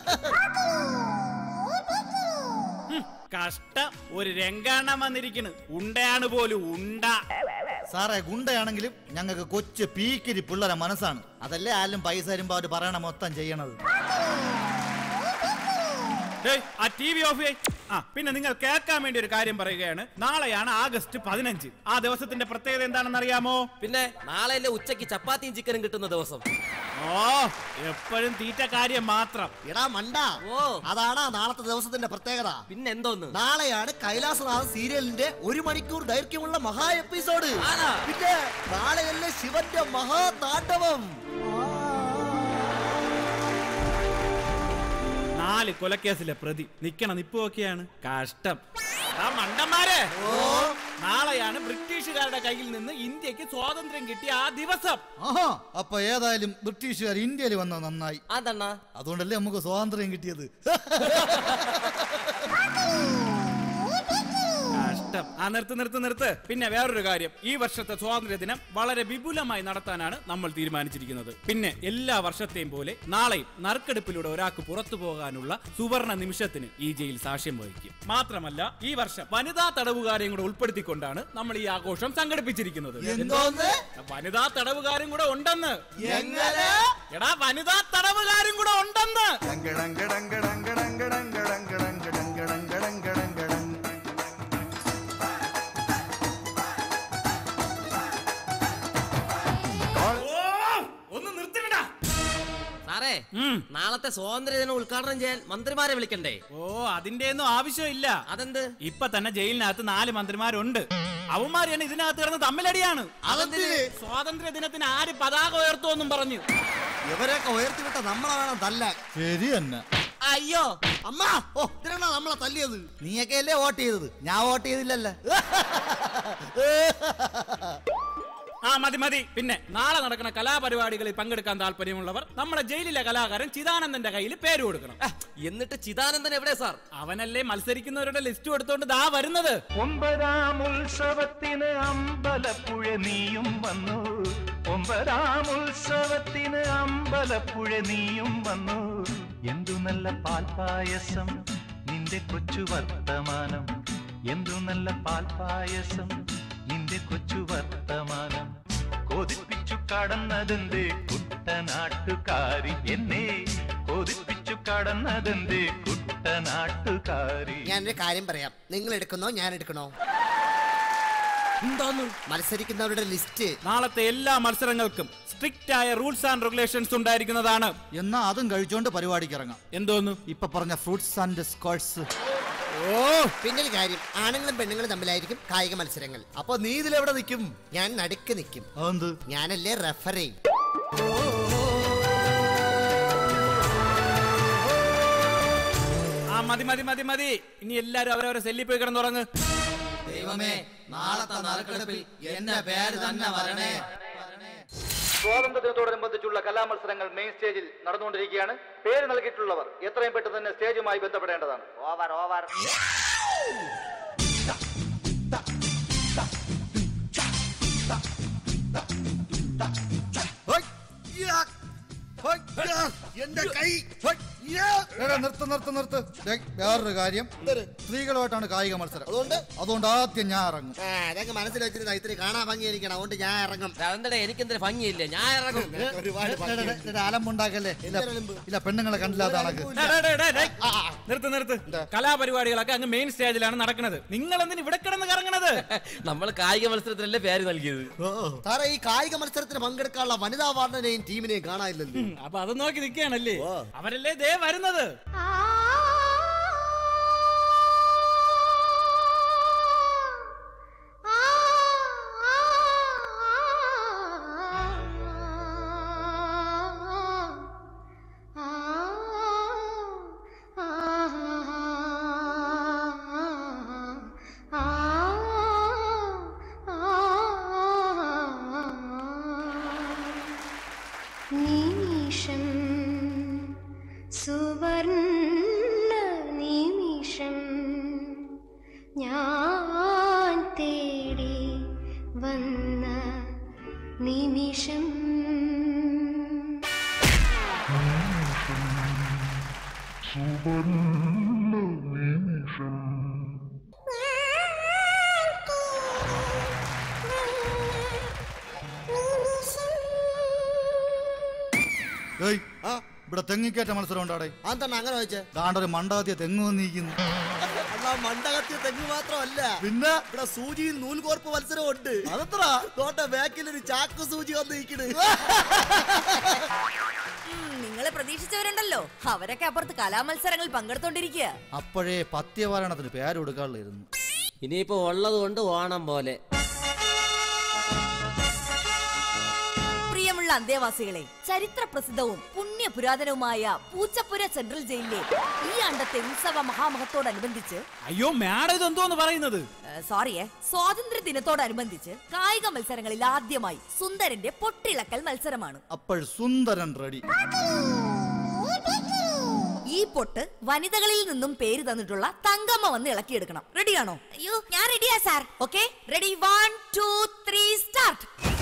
കഷ്ടം ഒരു രംഗാണ്ണം വന്നിരിക്കണ് ഉണ്ടയാണ് പോലും ഉണ്ട സാറേ ഗുണ്ടയാണെങ്കിലും ഞങ്ങൾക്ക് കൊച്ചു പീക്കിരി പിള്ളേരെ മനസ്സാണ് അതല്ലേ ആരും പൈസ തരുമ്പോ അവര് പറയണ മൊത്തം ചെയ്യണത് ഏയ്, ആ ടി വി ഓഫ് ചെയ്യ് ആ പിന്നെ നിങ്ങൾ കേൾക്കാൻ വേണ്ടി ഒരു കാര്യം പറയുകയാണ് നാളെയാണ് ആഗസ്റ്റ് പതിനഞ്ച് ആ ദിവസത്തിന്റെ പ്രത്യേകത എന്താണെന്ന് അറിയാമോ പിന്നെ നാളെ ഉച്ചയ്ക്ക് ചപ്പാത്തിയും ചിക്കനും കിട്ടുന്ന ദിവസം ഓ എപ്പോഴും തീറ്റ കാര്യം മാത്രം എടാ മണ്ട ഓ അതാണ് ആ നാളത്തെ ദിവസത്തിന്റെ പ്രത്യേകത പിന്നെ എന്തോന്ന് നാളെയാണ് കൈലാസനാഥ സീരിയലിന്റെ ഒരു മണിക്കൂർ ദൈർഘ്യമുള്ള മഹാ എപ്പിസോഡ് ആണോ? പിന്നെ നാളെയല്ലേ ശിവന്റെ മഹാ താണ്ഡവം നാല് കൊലക്കേസിലെ പ്രതി നിക്കണ നിപ്പുമൊക്കെയാണ് കഷ്ടം ആ മണ്ടന്മാരെ നാളെയാണ് ബ്രിട്ടീഷുകാരുടെ കയ്യിൽ നിന്ന് ഇന്ത്യക്ക് സ്വാതന്ത്ര്യം കിട്ടിയ ആ ദിവസം ആഹാ അപ്പൊ ഏതായാലും ബ്രിട്ടീഷുകാർ ഇന്ത്യയിൽ വന്ന നന്നായി അതെണ്ണ അതുകൊണ്ടല്ലേ നമുക്ക് സ്വാതന്ത്ര്യം കിട്ടിയത് കഷ്ടം ആ നിർത്ത് നിർത്ത് നിർത്ത് പിന്നെ വേറൊരു കാര്യം ഈ വർഷത്തെ സ്വാതന്ത്ര്യ ദിനം വളരെ വിപുലമായി നടത്താനാണ് നമ്മൾ തീരുമാനിച്ചിരിക്കുന്നത് പിന്നെ എല്ലാ വർഷത്തെയും പോലെ നാളെയും നറുക്കെടുപ്പിലൂടെ ഒരാൾക്ക് പുറത്തു പോകാനുള്ള സുവർണ നിമിഷത്തിന് ഈ ജയിൽ സാക്ഷ്യം വഹിക്കും മാത്രമല്ല ഈ വർഷം വനിതാ തടവുകാരെയും കൂടെ ഉൾപ്പെടുത്തിക്കൊണ്ടാണ് നമ്മൾ ഈ ആഘോഷം സംഘടിപ്പിച്ചിരിക്കുന്നത് എന്തോന്ന്? വനിതാ തടവുകാരും കൂടെ ഉണ്ടെന്ന് എങ്ങനെ? എടാ വനിതാ തടവുകാരും കൂടെ ഉണ്ടെന്ന് ഒന്ന് നിർത്തിടാ സാറേ നാളത്തെ സ്വാതന്ത്ര്യ ദിനം ഉദ്ഘാടനം ചെയ്യാൻ മന്ത്രിമാരെ വിളിക്കണ്ടേ ഓ അതിന്റെ ഒന്നും ആവശ്യമില്ല അതെന്ത് ഇപ്പൊ തന്നെ ജയിലിനകത്ത് നാല് മന്ത്രിമാരുണ്ട് അവന്മാർ തന്നെ ഇതിനകത്ത് കിടന്ന് തമ്മിലടിയാണ് അതെന്തിന്? സ്വാതന്ത്ര്യ ദിനത്തിന് ആര് പതാക ഉയർത്തുമെന്നും പറഞ്ഞു ഇവരെയൊക്കെ ഉയർത്തിവിട്ട നമ്മളെ വേണം തല്ല ശരി തന്നെ അയ്യോ അമ്മ ഓ ഇതിനാണോ നമ്മളെ തല്ലിയത് നീയൊക്കെ അല്ലേ വോട്ട് ചെയ്തത് ഞാൻ വോട്ട് ചെയ്തില്ലല്ലോ ആ മതി മതി പിന്നെ നാളെ നടക്കുന്ന കലാപരിപാടികളിൽ പങ്കെടുക്കാൻ താല്പര്യമുള്ളവർ നമ്മുടെ ജയിലിലെ കലാകാരൻ ചിദാനന്ദന്റെ കയ്യിൽ പേര് കൊടുക്കണം എന്നിട്ട് ചിദാനന്ദൻ എവിടെ സാർ അവനല്ലേ മത്സരിക്കുന്നവരുടെ ലിസ്റ്റ് എടുത്തോണ്ട് ദാ വരുന്നത് ഒമ്പതാം ഉത്സവത്തിന് അമ്പലപ്പുഴ നീയും വന്നു ഒമ്പതാം ഉത്സവത്തിന് അമ്പലപ്പുഴ നീയും വന്നു എന്തു നല്ല പാൽപായസം നിന്റെ കൊച്ചു വർത്തമാനം എന്തു നല്ല പാൽപായസം നിന്റെ കൊച്ചു വർത്തമാനം കൊതിപ്പിച്ചു കടന്നതെന്തേ കുട്ടനാട്ടുകാരി എന്നെ കൊതിപ്പിച്ചു കടന്നതെന്തേ കുട്ടനാട്ടുകാരി ഞാൻ ഒരു കാര്യം പറയാം നിങ്ങൾ എടുക്കുന്നോ ഞാൻ എടുക്കണോ എന്താന്ന് മത്സരിക്കുന്നവരുടെ ലിസ്റ്റ് നാളത്തെ എല്ലാ മത്സരങ്ങൾക്കും സ്ട്രിക്റ്റ് ആയ റൂൾസ് ആൻഡ് റെഗുലേഷൻസ് ഉണ്ടായിരിക്കുന്നതാണ് എന്നാ അതും കഴിച്ചോണ്ട് പരിപാടിക്ക് ഇറങ്ങാം എന്തോന്നു ഇപ്പൊ പറഞ്ഞ ഫ്രൂട്ട്സ് ആൻഡ് സ്കോട്സ് ഓ പിന്നെ ഒരു കാര്യം ആണുങ്ങളും പെണ്ണുങ്ങളും തമ്മിലായിരിക്കും കായിക മത്സരങ്ങൾ അപ്പൊ നീ ഇതിലെവിടെ നിൽക്കും ഞാൻ നടുക്ക് നിൽക്കും അതെന്ത് ഞാനല്ലേ റെഫറി ആ മതി മതി മതി മതി ഇനി എല്ലാരും അവരവരെ സെല്ലിൽ പോയി കിടന്നുറങ്ങ് ദൈവമേ നാളത്തെ നറുക്കെടുപ്പിൽ എന്റെ പേര് തന്നെ വരണേ സ്വാതന്ത്ര്യദിനത്തോടനുബന്ധിച്ചുള്ള കലാമത്സരങ്ങൾ മെയിൻ സ്റ്റേജിൽ നടന്നുകൊണ്ടിരിക്കുകയാണ് പേര് നൽകിയിട്ടുള്ളവർ എത്രയും പെട്ടെന്ന് തന്നെ സ്റ്റേജുമായി ബന്ധപ്പെടേണ്ടതാണ് ഓവർ ഓവർ എന്റെ കൈ നിർത്ത് നിർത്ത് നിർത്ത് ദേ, വേറൊരു കാര്യം സ്ത്രീകളുമായിട്ടാണ് കായിക മത്സരം അതുകൊണ്ട് അതുകൊണ്ട് ആദ്യം ഞാൻ ഇറങ്ങും ആ, അതൊക്കെ മനസ്സിൽ വെച്ചിരുന്ന ഇത്തിരി കാണാൻ ഭംഗിയായിരിക്കണം അതുകൊണ്ട് ഞാൻ ഇറങ്ങും അതെന്തടേ എനിക്കെന്തൊരു ഭംഗിയില്ല ഞാൻ ഇറങ്ങും ഒരുപാട് ഭംഗിയുണ്ട്. അലമ്പുണ്ടാക്കല്ലേ ഇല്ല ഇല്ല പെണ്ണുങ്ങളെ കണ്ടില്ല അതാണക്ക് ഡേ, ഡേ, ഡേ, ഡേ. നിർത്ത് നിർത്ത് കലാപരിപാടികളൊക്കെ അങ്ങ് മെയിൻ സ്റ്റേജിലാണ് നടക്കുന്നത് നിങ്ങൾ എന്തിന് ഇവിടെ കിടന്ന് കറങ്ങണത് നമ്മൾ കായിക മത്സരത്തിലല്ലേ പേര് നൽകിയത് സാറേ ഈ കായിക മത്സരത്തിന് പങ്കെടുക്കാനുള്ള വനിതാ വാർഡിനെയും ടീമിനെയും കാണാനില്ലല്ലോ അപ്പൊ അത് നോക്കി നിൽക്കുകയാണല്ലേ അവരല്ലേ ദേ വരുന്നത് നിമിഷം സുവർണ നിമിഷം ഞാൻ തേടി വന്ന നിമിഷം ഏയ് ഇവിടെ തെങ്ങിക്കേറ്റ മത്സരം ഉണ്ടാടേ അതെന്താണ് അങ്ങനെ വെച്ചേ ദാണ്ടൊരു മണ്ടാത്തിയ തെങ്ങ് വന്നിരിക്കുന്നു അല്ല അതെടാ മണ്ടകത്തിയ തെങ്ങ് മാത്രമല്ല പിന്നെ ഇവിടെ സൂചിയിൽ നൂൽകോർപ്പ് മത്സരം ഉണ്ട് അതെത്ര തോട്ട ബാക്കിൽ ഒരു ചാക്ക് സൂചി വന്നിരിക്കണ് നിങ്ങളെ പ്രതീക്ഷിച്ചവരുണ്ടല്ലോ അവരൊക്കെ അപ്പുറത്ത് കലാമത്സരങ്ങളിൽ പങ്കെടുത്തോണ്ടിരിക്കുക അപ്പോഴേ പത്യവാരണത്തിന് പേര് കൊടുക്കാനുള്ളായിരുന്നു ഇനിയിപ്പോ ഉള്ളത് കൊണ്ട് ഓണം പോലെ പ്രിയമുള്ള അന്തേവാസികളെ ചരിത്ര പ്രസിദ്ധവും പുണ്യ പുരാതനവുമായ പൂച്ചപ്പുര സെൻട്രൽ ജയിലിലെ ഈ ആണ്ടത്തെ ഉത്സവ മഹാമഹത്തോടനുബന്ധിച്ച് അയ്യോ മാഡം ഇത് എന്തോന്ന് പറയുന്നത് സോറിയെ സ്വാതന്ത്ര്യ ദിനത്തോടനുബന്ധിച്ച് കായിക മത്സരങ്ങളിൽ ആദ്യമായി സുന്ദരന്റെ പൊട്ടിളക്കൽ മത്സരമാണ് അപ്പോൾ സുന്ദരൻ റെഡി ഈ പൊട്ട് വനിതകളിൽ നിന്നും പേര് തന്നിട്ടുള്ള തങ്കമ്മ വന്ന് ഇളക്കിയെടുക്കണം റെഡിയാണോ അയ്യോ ഞാൻ റെഡിയാ sir okay ready one two three start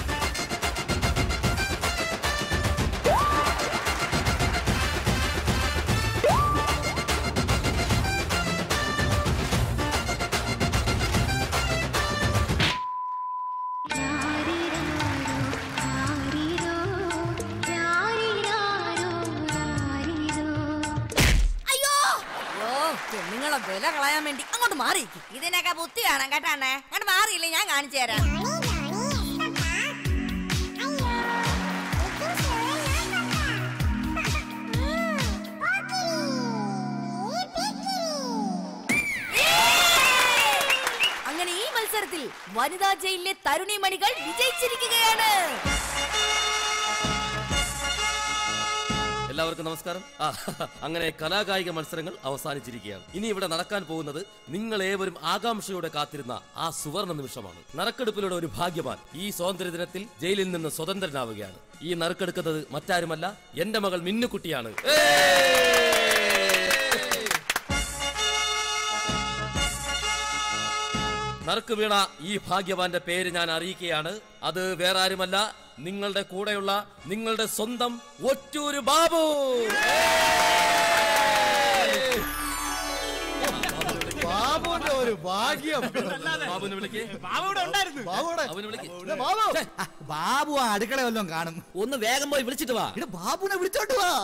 അയ്യോ അയ്യോ പെണ്ണുങ്ങളെ വില കളയാൻ വേണ്ടി അങ്ങോട്ട് മാറി ഇതിനൊക്കെ ബുദ്ധി വേണം കേട്ടാണേ അങ്ങോട്ട് മാറിയില്ലേ ഞാൻ കാണിച്ചു തരാം അങ്ങനെ ഈ മത്സരത്തിൽ വനിതാ ജയിലിലെ തരുണി മണികൾ വിജയിച്ചിരിക്കുകയാണ് എല്ലാവർക്കും നമസ്കാരം ആ അങ്ങനെ കലാകായിക മത്സരങ്ങൾ അവസാനിച്ചിരിക്കുകയാണ് ഇനി ഇവിടെ നടക്കാൻ പോകുന്നത് നിങ്ങൾ ഏവരും ആകാംക്ഷയോടെ കാത്തിരുന്ന ആ സുവർണ നിമിഷമാണ് നറുക്കെടുപ്പിലൂടെ ഒരു ഭാഗ്യവാൻ ഈ സ്വാതന്ത്ര്യ ദിനത്തിൽ ജയിലിൽ നിന്ന് സ്വതന്ത്രനാവുകയാണ് ഈ നറുക്കെടുക്കുന്നത് മറ്റാരുമല്ല എന്റെ മകൾ മിന്നുക്കുട്ടിയാണ് നറുക്ക് വീണ ഈ ഭാഗ്യവാന്റെ പേര് ഞാൻ അറിയിക്കുകയാണ് അത് വേറെ ആരുമല്ല നിങ്ങളുടെ കൂടെയുള്ള നിങ്ങളുടെ സ്വന്തം ഒറ്റൂര് ബാബു ബാബുവിന്റെ ഒരു ഭാഗ്യം ബാബുവിനെ വിളിക്കേ ബാബുവിടെ ഉണ്ടായിരുന്നു ബാബുവിടെ ബാബുവിനെ വിളിക്ക് ഇല്ല, ബാബു ബാബു ആ അടുക്കള വല്ലതും കാണും ഒന്ന് വേഗം പോയി വിളിച്ചിട്ട് വാ ഇവിടെ ബാബുവിനെ വിളിച്ചോണ്ട് വാ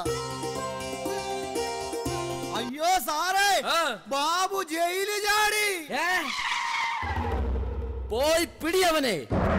അയ്യോ സാറേ ബാബു ജയിലിൽ ചാടി പോയി പിടിയവനെ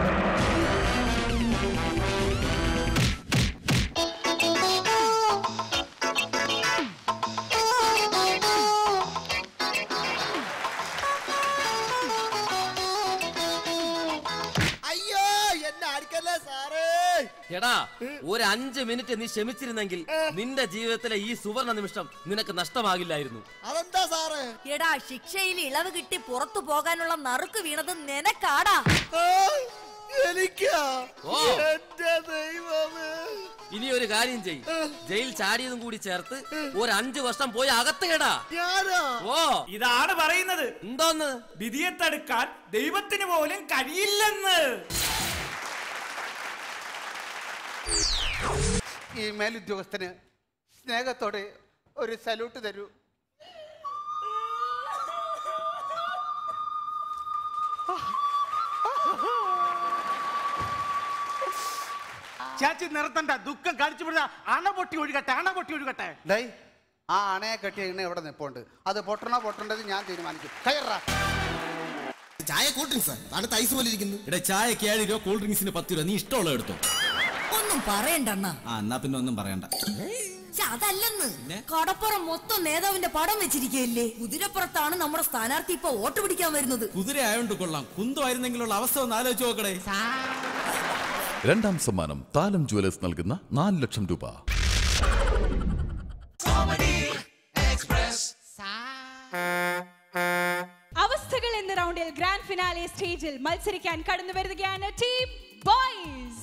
അയ്യോ എന്നെ അടിക്കല്ലേ സാറേ എടാ ഒരു അഞ്ച് മിനിറ്റ് നീ ക്ഷമിച്ചിരുന്നെങ്കിൽ നിന്റെ ജീവിതത്തിലെ ഈ സുവർണ നിമിഷം നിനക്ക് നഷ്ടമാകില്ലായിരുന്നു അതെന്താ സാറേ എടാ ശിക്ഷയിൽ ഇളവ് കിട്ടി പുറത്തു പോകാനുള്ള നറുക്ക് വീണത് നിനക്കാടാ എനിക്കാ ഓ. എന്റെ ദൈവമേ ഇനി ഒരു കാര്യം ചെയ് ജയിൽ ചാടിയതും കൂടി ചേർത്ത് ഒരു അഞ്ചു വർഷം പോയി അകത്ത് കേടാ ഞാനോ ഓ ഇതാണ് പറയുന്നത് എന്തോന്ന് വിധിയെ തടുക്കാൻ ദൈവത്തിന് പോലും കഴിയില്ലെന്ന് ഈ മേലുദ്യോഗസ്ഥന് സ്നേഹത്തോടെ ഒരു സല്യൂട്ട് തരൂ ചാച്ചി നിർത്തണ്ട ദുഃഖം കാണിച്ചു വിടുക അണ പൊട്ടി ഒഴുകട്ടെ അണ പൊട്ടി ഒഴുകട്ടെ ഡേ ആ അണയെ കെട്ടിയ എണ്ണ ഇവിടെ നിപ്പുണ്ട് അത് പൊട്ടണോ പൊട്ടേണ്ടത് ഞാൻ തീരുമാനിക്കും കയറാ ചായ കൂൾ ഡ്രിങ്ക്സ് തണുത്ത ഐസ് പോലെ ഇരിക്കുന്നു ഇവിടെ ചായക്ക് ഏഴ് രൂപ കൂൾ ഡ്രിങ്ക്സിന് പത്ത് രൂപ നീ ഇഷ്ടമുള്ള എടുത്തോ ഒന്നും പറയണ്ടണ്ണ ആ എന്നാ പിന്നെ ഒന്നും പറയണ്ട അതല്ലെന്ന് കടപ്പുറം മൊത്തം നേതാവിന്റെ പടം വെച്ചിരിക്കുകയല്ലേ കുതിരപ്പുറത്താണ് നമ്മുടെ സ്ഥാനാർത്ഥി ഇപ്പൊ വോട്ട് പിടിക്കാൻ വരുന്നത് കുതിര ആയോണ്ട് കൊള്ളാം കുന്തമായിരുന്നെങ്കിലുള്ള അവസ്ഥ ഒന്ന് ആലോചിച്ച് നോക്കടേ രണ്ടാം സമ്മാനം താലം ജുവലേഴ്സ് നൽകുന്ന നാല് ലക്ഷം രൂപ അവസ്ഥകൾ എന്ന റൗണ്ടിൽ ഗ്രാൻഡ് ഫിനാലെ സ്റ്റേജിൽ മത്സരിക്കാൻ കടന്നു വരികയാണ് ടീം ബോയ്സ്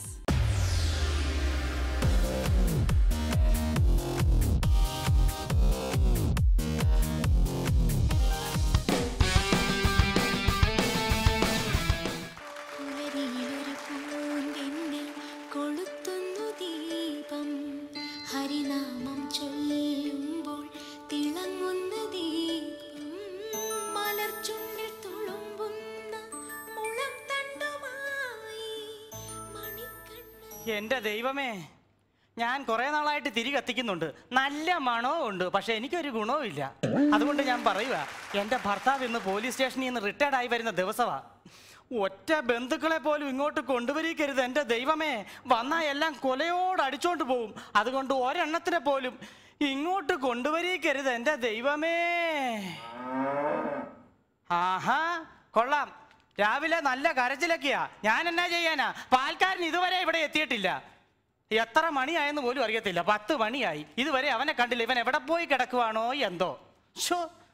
പുലരിയിലൊരു പൂന്തിന്നൽ കൊളുത്തുന്നു ദീപം ഹരിനാമം ചൊല്ലുമ്പോൾ തിളങ്ങുന്ന ദീപം മലർച്ചുണ്ടിൽ തുളുമ്പുന്ന മുളം തണ്ടുമായി എന്റെ ദൈവമേ ഞാൻ കുറെ നാളായിട്ട് തിരി കത്തിക്കുന്നുണ്ട് നല്ല മണവും ഉണ്ട് പക്ഷെ എനിക്കൊരു ഗുണവും ഇല്ല അതുകൊണ്ട് ഞാൻ പറയുക എൻ്റെ ഭർത്താവ് ഇന്ന് പോലീസ് സ്റ്റേഷനിൽ നിന്ന് റിട്ടയർഡ് ആയി വരുന്ന ദിവസമാ ഒറ്റ ബന്ധുക്കളെ പോലും ഇങ്ങോട്ട് കൊണ്ടുവരിക്കരുത് എൻ്റെ ദൈവമേ വന്നാൽ എല്ലാം കൊലയോട് അടിച്ചോണ്ട് പോവും അതുകൊണ്ട് ഒരെണ്ണത്തിനെ പോലും ഇങ്ങോട്ട് കൊണ്ടുവരിക്കരുത് എൻ്റെ ദൈവമേ ആഹാ കൊള്ളാം രാവിലെ നല്ല കരച്ചിലൊക്കെയാ ഞാൻ എന്നാ ചെയ്യാനാ പാൽക്കാരൻ ഇതുവരെ ഇവിടെ എത്തിയിട്ടില്ല എത്ര മണിയായെന്ന് പോലും അറിയത്തില്ല പത്ത് മണിയായി ഇതുവരെ അവനെ കണ്ടില്ല ഇവൻ എവിടെ പോയി കിടക്കുവാണോ എന്തോ ഷോ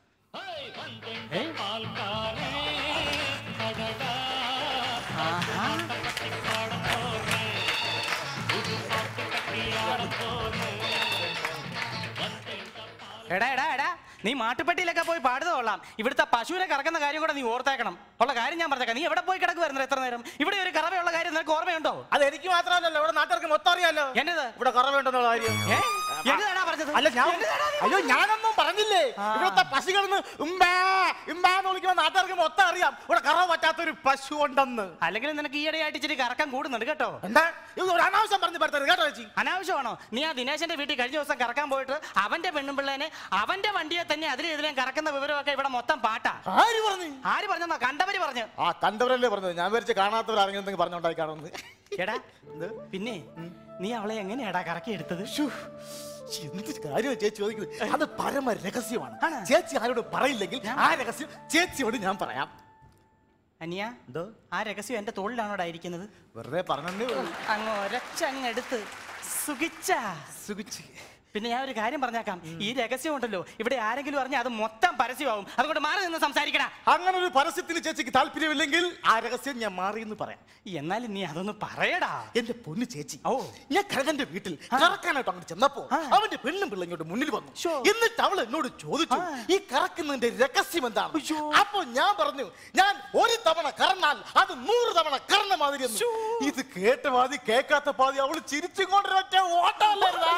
എടാ എടാ എടാ നീ മാട്ടുപ്പെട്ടിയിലൊക്കെ പോയി പാടുന്നത് കൊള്ളാം ഇവിടുത്തെ പശുവിനെ കറക്കുന്ന കാര്യം കൂടെ നീ ഓർത്തേക്കണം ഉള്ള കാര്യം ഞാൻ പറഞ്ഞേക്കാം നീ എവിടെ പോയി കിടക്കുവായിരുന്നു എത്ര നേരം ഇവിടെ ഒരു കറവയുള്ള കാര്യം നിനക്ക് ഓർമ്മയുണ്ടോ അത് എനിക്ക് മാത്രമല്ലല്ലോ ഇവിടെ നാട്ടുകാർക്ക് മൊത്തം അറിയാലോ എന്നത് ഇവിടെ കുറവുണ്ടെന്നുള്ള കാര്യം ഏ? എന്നതാടാ പറഞ്ഞത് അല്ല ഞാൻ എന്നതാടാ നീ അയ്യോ ഞാനൊന്നും പറഞ്ഞില്ലേ ഇവിടുത്തെ പശുകളെന്ന് ഉമ്പാ ഉമ്പാന്ന് വിളിക്കുമ്പോൾ നാട്ടുകാർക്ക് മൊത്തം അറിയാം ഇവിടെ കറവ് പറ്റാത്തൊരു പശു ഉണ്ടെന്ന് അല്ലെങ്കിൽ നിനക്ക് ഈയിടെയായിട്ട് ഇച്ചിരി കറക്കം കൂടുന്നുണ്ട് കേട്ടോ എന്താ ഇത് ഒരു അനാവശ്യം പറഞ്ഞു പറ്റരുത് കേട്ടോ ചേച്ചി അനാവശ്യമാണോ നീ ആ ദിനേശന്റെ വീട്ടിൽ കഴിഞ്ഞ ദിവസം കറക്കാൻ പോയിട്ട് അവന്റെ പെണ്ണും പിള്ളേനെ അവന്റെ വണ്ടിയെ തന്നെ അതിലും ഇതിലും കറക്കുന്ന വിവരമൊക്കെ ഇവിടെ മൊത്തം പാട്ടാ ആര് പറഞ്ഞു ആര് പറഞ്ഞെന്നോ കണ്ടവര് പറഞ്ഞു ആ കണ്ടവരല്ലേ പറഞ്ഞത് ഞാൻ വിചാരിച്ച് കാണാത്തവരാരെങ്കിലും പറഞ്ഞോണ്ടായി കാണുന്നത് എടാ പിന്നെ നീ അവളെ എങ്ങനെയാടാ കറക്കി എടുത്തത് എന്ത് കാര്യം ചേച്ചി ചോദിക്കുന്നത് അത് പരമ രഹസ്യമാണ് ചേച്ചി ആരോട് പറയില്ലെങ്കിൽ ആ രഹസ്യം ചേച്ചിയോട് ഞാൻ പറയാം അനിയ എന്തോ ആ രഹസ്യം എന്റെ തോളിലാണോടാ ഇരിക്കുന്നത് വെറുതെ പറഞ്ഞേ അങ്ങ് ഒരച്ചങ്ങെടുത്ത് സുഖിച്ച സുഖിച്ച് പിന്നെ ഞാൻ ഒരു കാര്യം പറഞ്ഞേക്കാം ഈ രഹസ്യം ഉണ്ടല്ലോ ഇവിടെ ആരെങ്കിലും അറിഞ്ഞാൽ അത് മൊത്തം പരസ്യമാവും അതുകൊണ്ട് മാറി നിന്ന് സംസാരിക്കണ അങ്ങനെ ഒരു പരസ്യത്തിന് ചേച്ചിക്ക് താല്പര്യമില്ലെങ്കിൽ ആ രഹസ്യം ഞാൻ മാറി എന്ന് പറയാം എന്നാലും നീ അതൊന്ന് പറയടാ എന്റെ പൊന്നു ചേച്ചി ഓ ഞാൻ കഴകന്റെ വീട്ടിൽ കറക്കാനായിട്ട് അങ്ങോട്ട് ചെന്നപ്പോ അവന്റെ പെണ്ണും പിള്ള ഇങ്ങോട്ട് മുന്നിൽ വന്നു എന്നിട്ട് അവൾ എന്നോട് ചോദിച്ചു ഈ കറക്കുന്നതിന്റെ രഹസ്യം എന്താണ് അപ്പൊ ഞാൻ പറഞ്ഞു ഞാൻ ഒരു തവണ കറന്നാൽ അത് നൂറ് തവണ കറന്ന മാതിരി എന്ന്. ഇത് കേട്ട പാതി കേൾക്കാത്ത പാതി അവള് ചിരിച്ചും കൊണ്ടൊരൊറ്റ ഓട്ടമല്ലായിരുന്നാ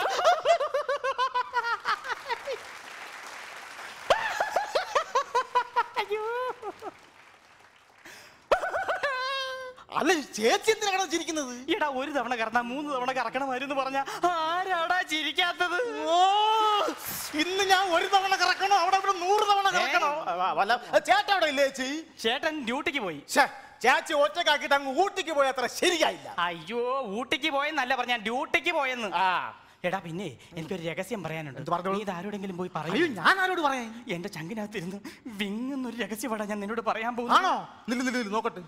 അല്ല ചേച്ചി എന്തിനാ കിടന്ന് ചിരിക്കുന്നത് എടാ ഒരു തവണ കറന്നാ മൂന്ന് തവണ കറക്കണമായിരുന്നു പറഞ്ഞ ആരാടാ ചിരിക്കാത്തത് ഓ ഇന്ന് ഞാൻ ഒരു തവണ കറക്കണോ അവിടെ ഇവിടെ നൂറ് തവണ കറക്കണോ ആ, വല്ല ചേട്ടൻ അവിടെ ഇല്ലേ ചേച്ചി ചേട്ടൻ ഡ്യൂട്ടിക്ക് പോയി ശ്ശേ, ചേച്ചി ഒറ്റക്കാക്കിട്ട് അങ്ങ് ഊട്ടിക്ക് പോയി അത്ര ശരിയായില്ല അയ്യോ ഊട്ടിക്ക് പോയെന്നല്ല പറഞ്ഞ ഡ്യൂട്ടിക്ക് പോയെന്ന് എടാ പിന്നെ എനിക്കൊരു രഹസ്യം പറയാനുണ്ട് നീ ഇത് ആരോടെങ്കിലും പോയി പറയൂ അയ്യോ, ഞാൻ ആരോട് പറയാൻ എന്റെ ചങ്കിനകത്തിരുന്ന് വിങ്ങുന്നൊരു രഹസ്യമാടാ ഞാൻ നിന്നോട് പറയാൻ ആണോ പോകുന്നു നില്ല് നില്ല് നില്ല്, നോക്കട്ടെ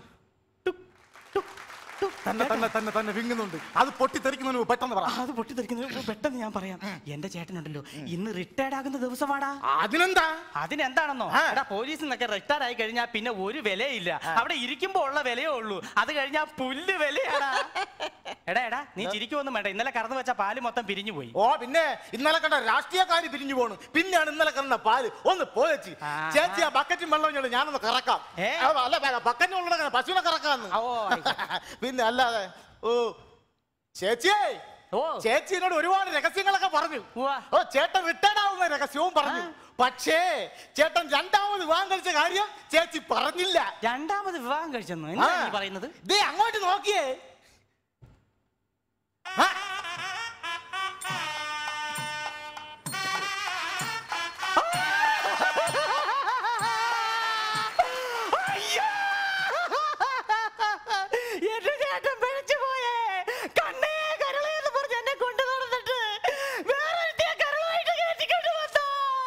തന്നെ തന്നെ തന്നെ തന്നെ വിങ്ങുന്നുണ്ട് അത് പൊട്ടിത്തെറിക്കുന്നതിന് മുമ്പ് പെട്ടെന്ന് പറ അത് പൊട്ടിത്തെറിക്കുന്നതിന് മുമ്പ് പെട്ടെന്ന് ഞാൻ പറയാം എന്റെ ചേട്ടനുണ്ടല്ലോ ഇന്ന് റിട്ടയർഡ് ആകുന്ന ദിവസമാടാ അതിനെന്താ അതിനെന്താണെന്നോ എടാ പോലീസിൽ നിന്നൊക്കെ റിട്ടയർഡ് ആയി കഴിഞ്ഞാൽ പിന്നെ ഒരു വിലയില്ല അവിടെ ഇരിക്കുമ്പോ ഉള്ള വിലയേ ഉള്ളൂ അത് കഴിഞ്ഞാൽ പുല്ല് വിലയാടാ എടാ എടാ നീ ചിരിക്കുമൊന്നും വേണ്ട ഇന്നലെ കറന്നു വെച്ച പാല് മൊത്തം പിരിഞ്ഞു പോയി ഓ പിന്നെ ഇന്നലെ കണ്ട രാഷ്ട്രീയക്കാര് പിരിഞ്ഞു പോണു പിന്നെയാണ് ഇന്നലെ കണ്ട പാല് ഒന്ന് പോയച്ചി ചേച്ചി ആ ബക്കറ്റും വെള്ളം ഇങ്ങോട്ട് ഞാനൊന്ന് കറക്കാം ആ, അല്ല ബക്കറ്റും വെള്ളം പശുവിനെ കറക്കാന്ന് പിന്നെ അല്ലാതെ ഓ ചേച്ചിയേ ചേച്ചി എന്നോട് ഒരുപാട് രഹസ്യങ്ങളൊക്കെ പറഞ്ഞു ഓ ചേട്ടൻ റിട്ടയർഡ് ആവുന്ന രഹസ്യവും പറഞ്ഞു പക്ഷേ ചേട്ടൻ രണ്ടാമത് വിവാഹം കഴിച്ച കാര്യം ചേച്ചി പറഞ്ഞില്ല രണ്ടാമത് വിവാഹം കഴിച്ചെന്ന് എന്താ നീ പറയുന്നത് ദേ അങ്ങോട്ട് നോക്കിയേ ആ, എന്റെ ചേട്ടൻ പിഴച്ചു പോയേ കണ്ണേ കരളേ എന്ന് പറഞ്ഞ് എന്നെ കൊണ്ടു നടന്നിട്ട് വേറൊരുത്തിയെ കരളുമായിട്ട് കയറ്റിക്കൊണ്ട് വന്നോ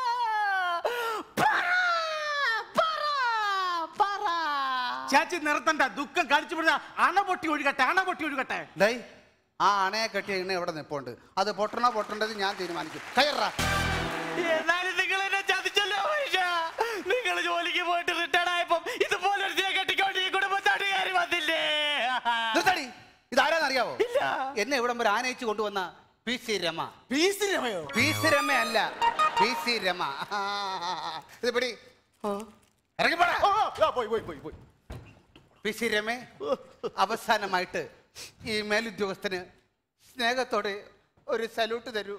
പറ, പറ, പറ. ചേച്ചി നിർത്തണ്ട ദുഃഖം കടിച്ചു പിടിച്ച അണ പൊട്ടി ഒഴുകട്ടെ അണ പൊട്ടി ഒഴുകട്ടെ ഡേയ് ആ അണയെ കെട്ടിയ എണ്ണ എവിടെ നിപ്പുണ്ട് അത് പൊട്ടണോ പൊട്ടേണ്ടത് ഞാൻ തീരുമാനിക്കും കയറാ എന്നാലും നിങ്ങൾ എന്നെ ചതിച്ചല്ലോ മനുഷ്യ നിങ്ങൾ ജോലിക്ക് പോയിട്ട് റിട്ടയർഡ് ആയപ്പോ ഇതുപോലെ ഒരു കെട്ടിക്കൊണ്ട് ഈ കുടുംബത്തോട്ട് കയറി വന്നില്ലേ നിർത്തടി ഇതാരാന്നറിയാവോ എന്നെ ഇവിടം വരെ ആനയിച്ചു കൊണ്ടുവന്ന P C Rama P C രമയോ പി സി രമ അല്ല പി സി രമ ആ, ഇത് പിടി ഇറങ്ങിപ്പോടാ പോയി പോയി പോയി പോയി പി സി രമേ അവസാനമായിട്ട് ഈ മേലുദ്യോഗസ്ഥന് സ്നേഹത്തോടെ ഒരു സല്യൂട്ട് തരൂ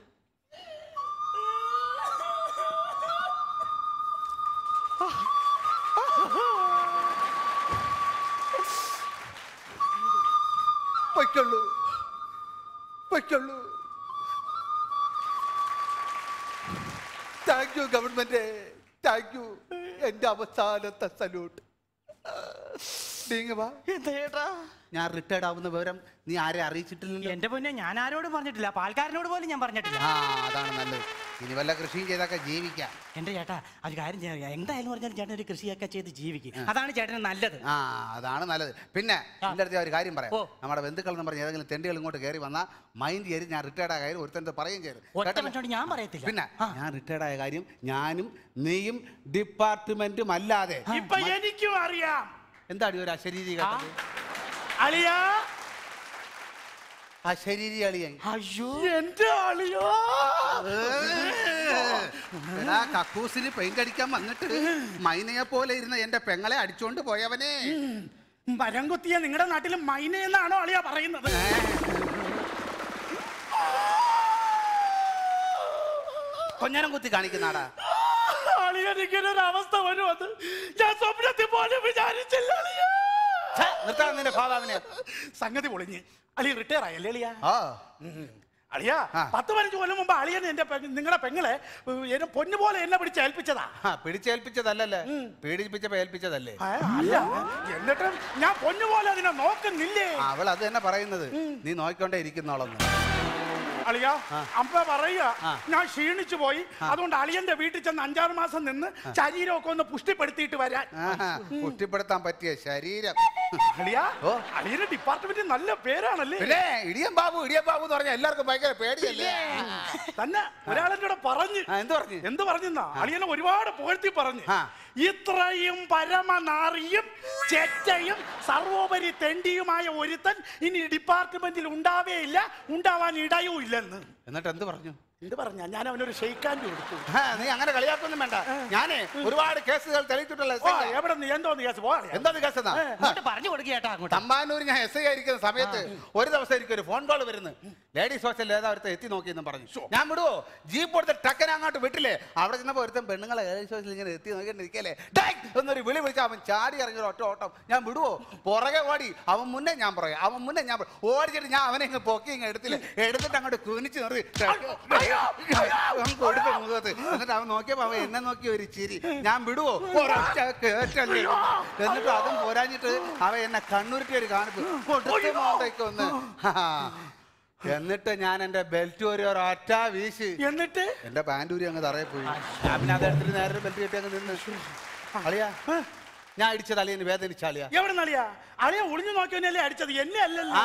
പൊയ്ക്കൊള്ളൂ പൊയ്ക്കൊള്ളൂ thank you government thank you എന്റെ അവസാനത്തെ സല്യൂട്ട് ഞാൻ റിട്ടയർഡ് ആവുന്ന വിവരം നീ ആരെ അറിയിച്ചിട്ടില്ല എന്റെ പൊന്നെ ഞാൻ ആരോടും പറഞ്ഞിട്ടില്ല പാൽക്കാരനോട് പോലും ഞാൻ പറഞ്ഞിട്ടില്ല ആ അതാണ് നല്ലത് ഇനി വല്ല കൃഷിയും ചെയ്തൊക്കെ ജീവിക്കാം എന്റെ ചേട്ടാ ഒരു കാര്യം ചെയ്യാം എന്തായാലും പറഞ്ഞാലും ചേട്ടൻ ഒരു കൃഷിയൊക്കെ ചെയ്ത് ജീവിക്കും അതാണ് ചേട്ടന് നല്ലത് ആ അതാണ് നല്ലത് പിന്നെ എന്റെ അടുത്ത് ഞാൻ ഒരു കാര്യം പറയാം നമ്മുടെ ബന്ധുക്കൾ എന്ന് പറഞ്ഞ ഏതെങ്കിലും തെണ്ടികൾ ഇങ്ങോട്ട് കയറി വന്നാൽ മൈൻഡ് ചെയ്ത് ഞാൻ റിട്ടയർഡ് ആയ കാര്യം ഒരുത്തൻ പറയും ചെയ്തു ഒറ്റ മനുഷ്യനോട് ഞാൻ പറയത്തില്ല പിന്നെ ഞാൻ റിട്ടയർഡ് ആയ കാര്യം ഞാനും നീയും ഡിപ്പാർട്ട്മെന്റും അല്ലാതെ ഇപ്പൊ എനിക്കും അറിയാം എന്താണ് ഒരു അശരീരി കേട്ടത് അളിയാ അശരീരി അളിയൻ അയ്യോ എന്റെ അളിയോ എടാ കക്കൂസിന് പെയിന്റ് അടിക്കാൻ വന്നിട്ട് മൈനയെ പോലെ ഇരുന്ന എന്റെ പെങ്ങളെ അടിച്ചോണ്ട് പോയവനെ മരം കുത്തിയ നിങ്ങളുടെ നാട്ടിൽ മൈന എന്നാണോ അളിയാ പറയുന്നത് കൊഞ്ഞനം കുത്തി കാണിക്കുന്നാടാ അളിയനിങ്ങനെ ഒരു അവസ്ഥ വരുമെന്ന് ഞാൻ സ്വപ്നത്തിൽ പോലും വിചാരിച്ചില്ല അളിയാ നിർത്താൻ നിന്റെ ഭാവാവിനെ സംഗതി പൊളിഞ്ഞ് അളിയ റിട്ടയർ ആയല്ലേ അളിയ ആ അളിയ പത്ത് പതിനഞ്ച് കൊല്ലം മുമ്പ് അളിയൻ എന്റെ നിങ്ങളുടെ പെങ്ങളെ ഉം, എന്നെ പൊന്നു പോലെ എന്നെ പിടിച്ച് ഏൽപ്പിച്ചതാ ആ, പിടിച്ചേൽപ്പിച്ചതല്ലല്ലേ പീഡിപ്പിച്ചപ്പോ ഏൽപ്പിച്ചതല്ലേ ആ, അല്ല എന്നിട്ടും ഞാൻ പൊന്നു പോലെ അതിനെ നോക്കുന്നില്ലേ അവൾ അത് തന്നെ പറയുന്നത് നീ നോക്കിക്കൊണ്ടേ ഇരിക്കുന്നോളന്ന് അളിയ അമ്മ പറയുക ഞാൻ ക്ഷീണിച്ചു പോയി അതുകൊണ്ട് അളിയന്റെ വീട്ടിൽ ചെന്ന് അഞ്ചാറ് മാസം നിന്ന് ശരീരമൊക്കെ ഒന്ന് പുഷ്ടിപ്പെടുത്തിയിട്ട് വരാൻ ആഹാ, പുഷ്ടിപ്പെടുത്താൻ പറ്റിയ ശരീരം അളിയ അളിയന്റെ ഡിപ്പാർട്ട്മെന്റ് നല്ല പേരാണല്ലേ പിന്നെ ഇടിയൻ ബാബു ഇടിയൻ ബാബു എന്ന് പറഞ്ഞാൽ എല്ലാവർക്കും ഭയങ്കര പേടിയല്ലേ തന്നെ ഒരാളെന്നോട് പറഞ്ഞു എന്ത് പറഞ്ഞു എന്ത് പറഞ്ഞെന്നാ അളിയനെ ഒരുപാട് പുകഴ്ത്തി പറഞ്ഞു ഇത്രയും പരമനാറിയും ചെറ്റയും സർവോപരി തെണ്ടിയുമായ ഒരുത്തൻ ഇനി ഡിപ്പാർട്ട്മെന്റിൽ ഉണ്ടാവേയില്ല ഉണ്ടാവാൻ ഇടയും ഇല്ലെന്ന് എന്നിട്ട് എന്ത് പറഞ്ഞു എന്ത് പറഞ്ഞ ഞാൻ അവനൊരു ഷെയ്ക്കാൻഡ് കൊടുത്തു ആ, നീ അങ്ങനെ കളിയാക്കൊന്നും വേണ്ട ഞാനേ ഒരുപാട് കേസുകൾ തെളിയിച്ചിട്ടുള്ള ഓ, എവിടെ നീ എന്തോന്ന് കേസ് പോവാ എന്താണ് കേസ് എന്നാ? അങ്ങോട്ട് പറഞ്ഞു കൊടുക്കുക ചേട്ടാ അങ്ങോട്ട് തമ്പാനൂർ ഞാൻ എസ് ഐ ആയിരിക്കുന്ന സമയത്ത് ഒരു ദിവസം എനിക്ക് ഒരു ഫോൺ കോൾ വരുന്നു ലേഡീസ് ഹോസ്റ്റലിൽ ഏതാ ഒരുത്തൻ എത്തി നോക്കിയെന്ന് പറഞ്ഞു ഞാൻ വിടുവോ ജീപ്പ് കൊടുത്ത് ടക്കൻ അങ്ങോട്ട് വിട്ടില്ലേ അവിടെ ചെന്നപ്പോ ഒരുത്തൻ പെണ്ണുങ്ങളെ ലേഡീസ് ഹോസ്റ്റലിൽ ഇങ്ങനെ എത്തി നോക്കിയിരിക്കല്ലേ എന്നൊരു വിളി വിളിച്ച അവൻ ചാടി ഇറങ്ങി ഒരു ഒറ്റ ഓട്ടം ഞാൻ വിടുവോ പുറകെ ഓടി അവൻ മുന്നേ ഞാൻ പറയാം അവൻ മുന്നേ ഞാൻ പറയും. ഓടിച്ചിട്ട് ഞാൻ അവനെ ഇങ്ങ് പൊക്കി ഇങ്ങ് എടുത്തില്ല എടുത്തിട്ട് അങ്ങോട്ട് കുനിച്ച് നിർത്തി അവൻ കൊടുത്ത മുഖത്ത് എന്നിട്ട് അവൻ നോക്കിയപ്പോ അവൻ എന്നെ നോക്കി ഒരു ചിരി ഞാൻ വിടുവോ ഒരൊറ്റ കേറ്റല്ലേ എന്നിട്ട് അതും പോരാഞ്ഞിട്ട് അവൻ എന്നെ കണ്ണുരുട്ടി ഒരു കാണിപ്പ് കൊടുത്ത് മോന്തയ്ക്ക് ഒന്ന് ഹാ. എന്നിട്ട് ഞാൻ എന്റെ ബെൽറ്റ് ഒരു ഒരൊറ്റ വീശി എന്നിട്ട് എന്റെ പാൻറ് ഊരി അങ്ങ് തറയെ പോയി ഞാൻ പിന്നെ അതെടുത്തിട്ട് നേരെ ബെൽറ്റ് കെട്ടി അങ്ങ് നിന്ന് അളിയാ ഞാൻ അടിച്ചത് അളിയന് വേദനിച്ച അളിയാ എവിടെ നളിയാ അളിയ ഒളിഞ്ഞു നോക്കിയല്ലേ അടിച്ചത് എന്നെ അല്ലല്ലോ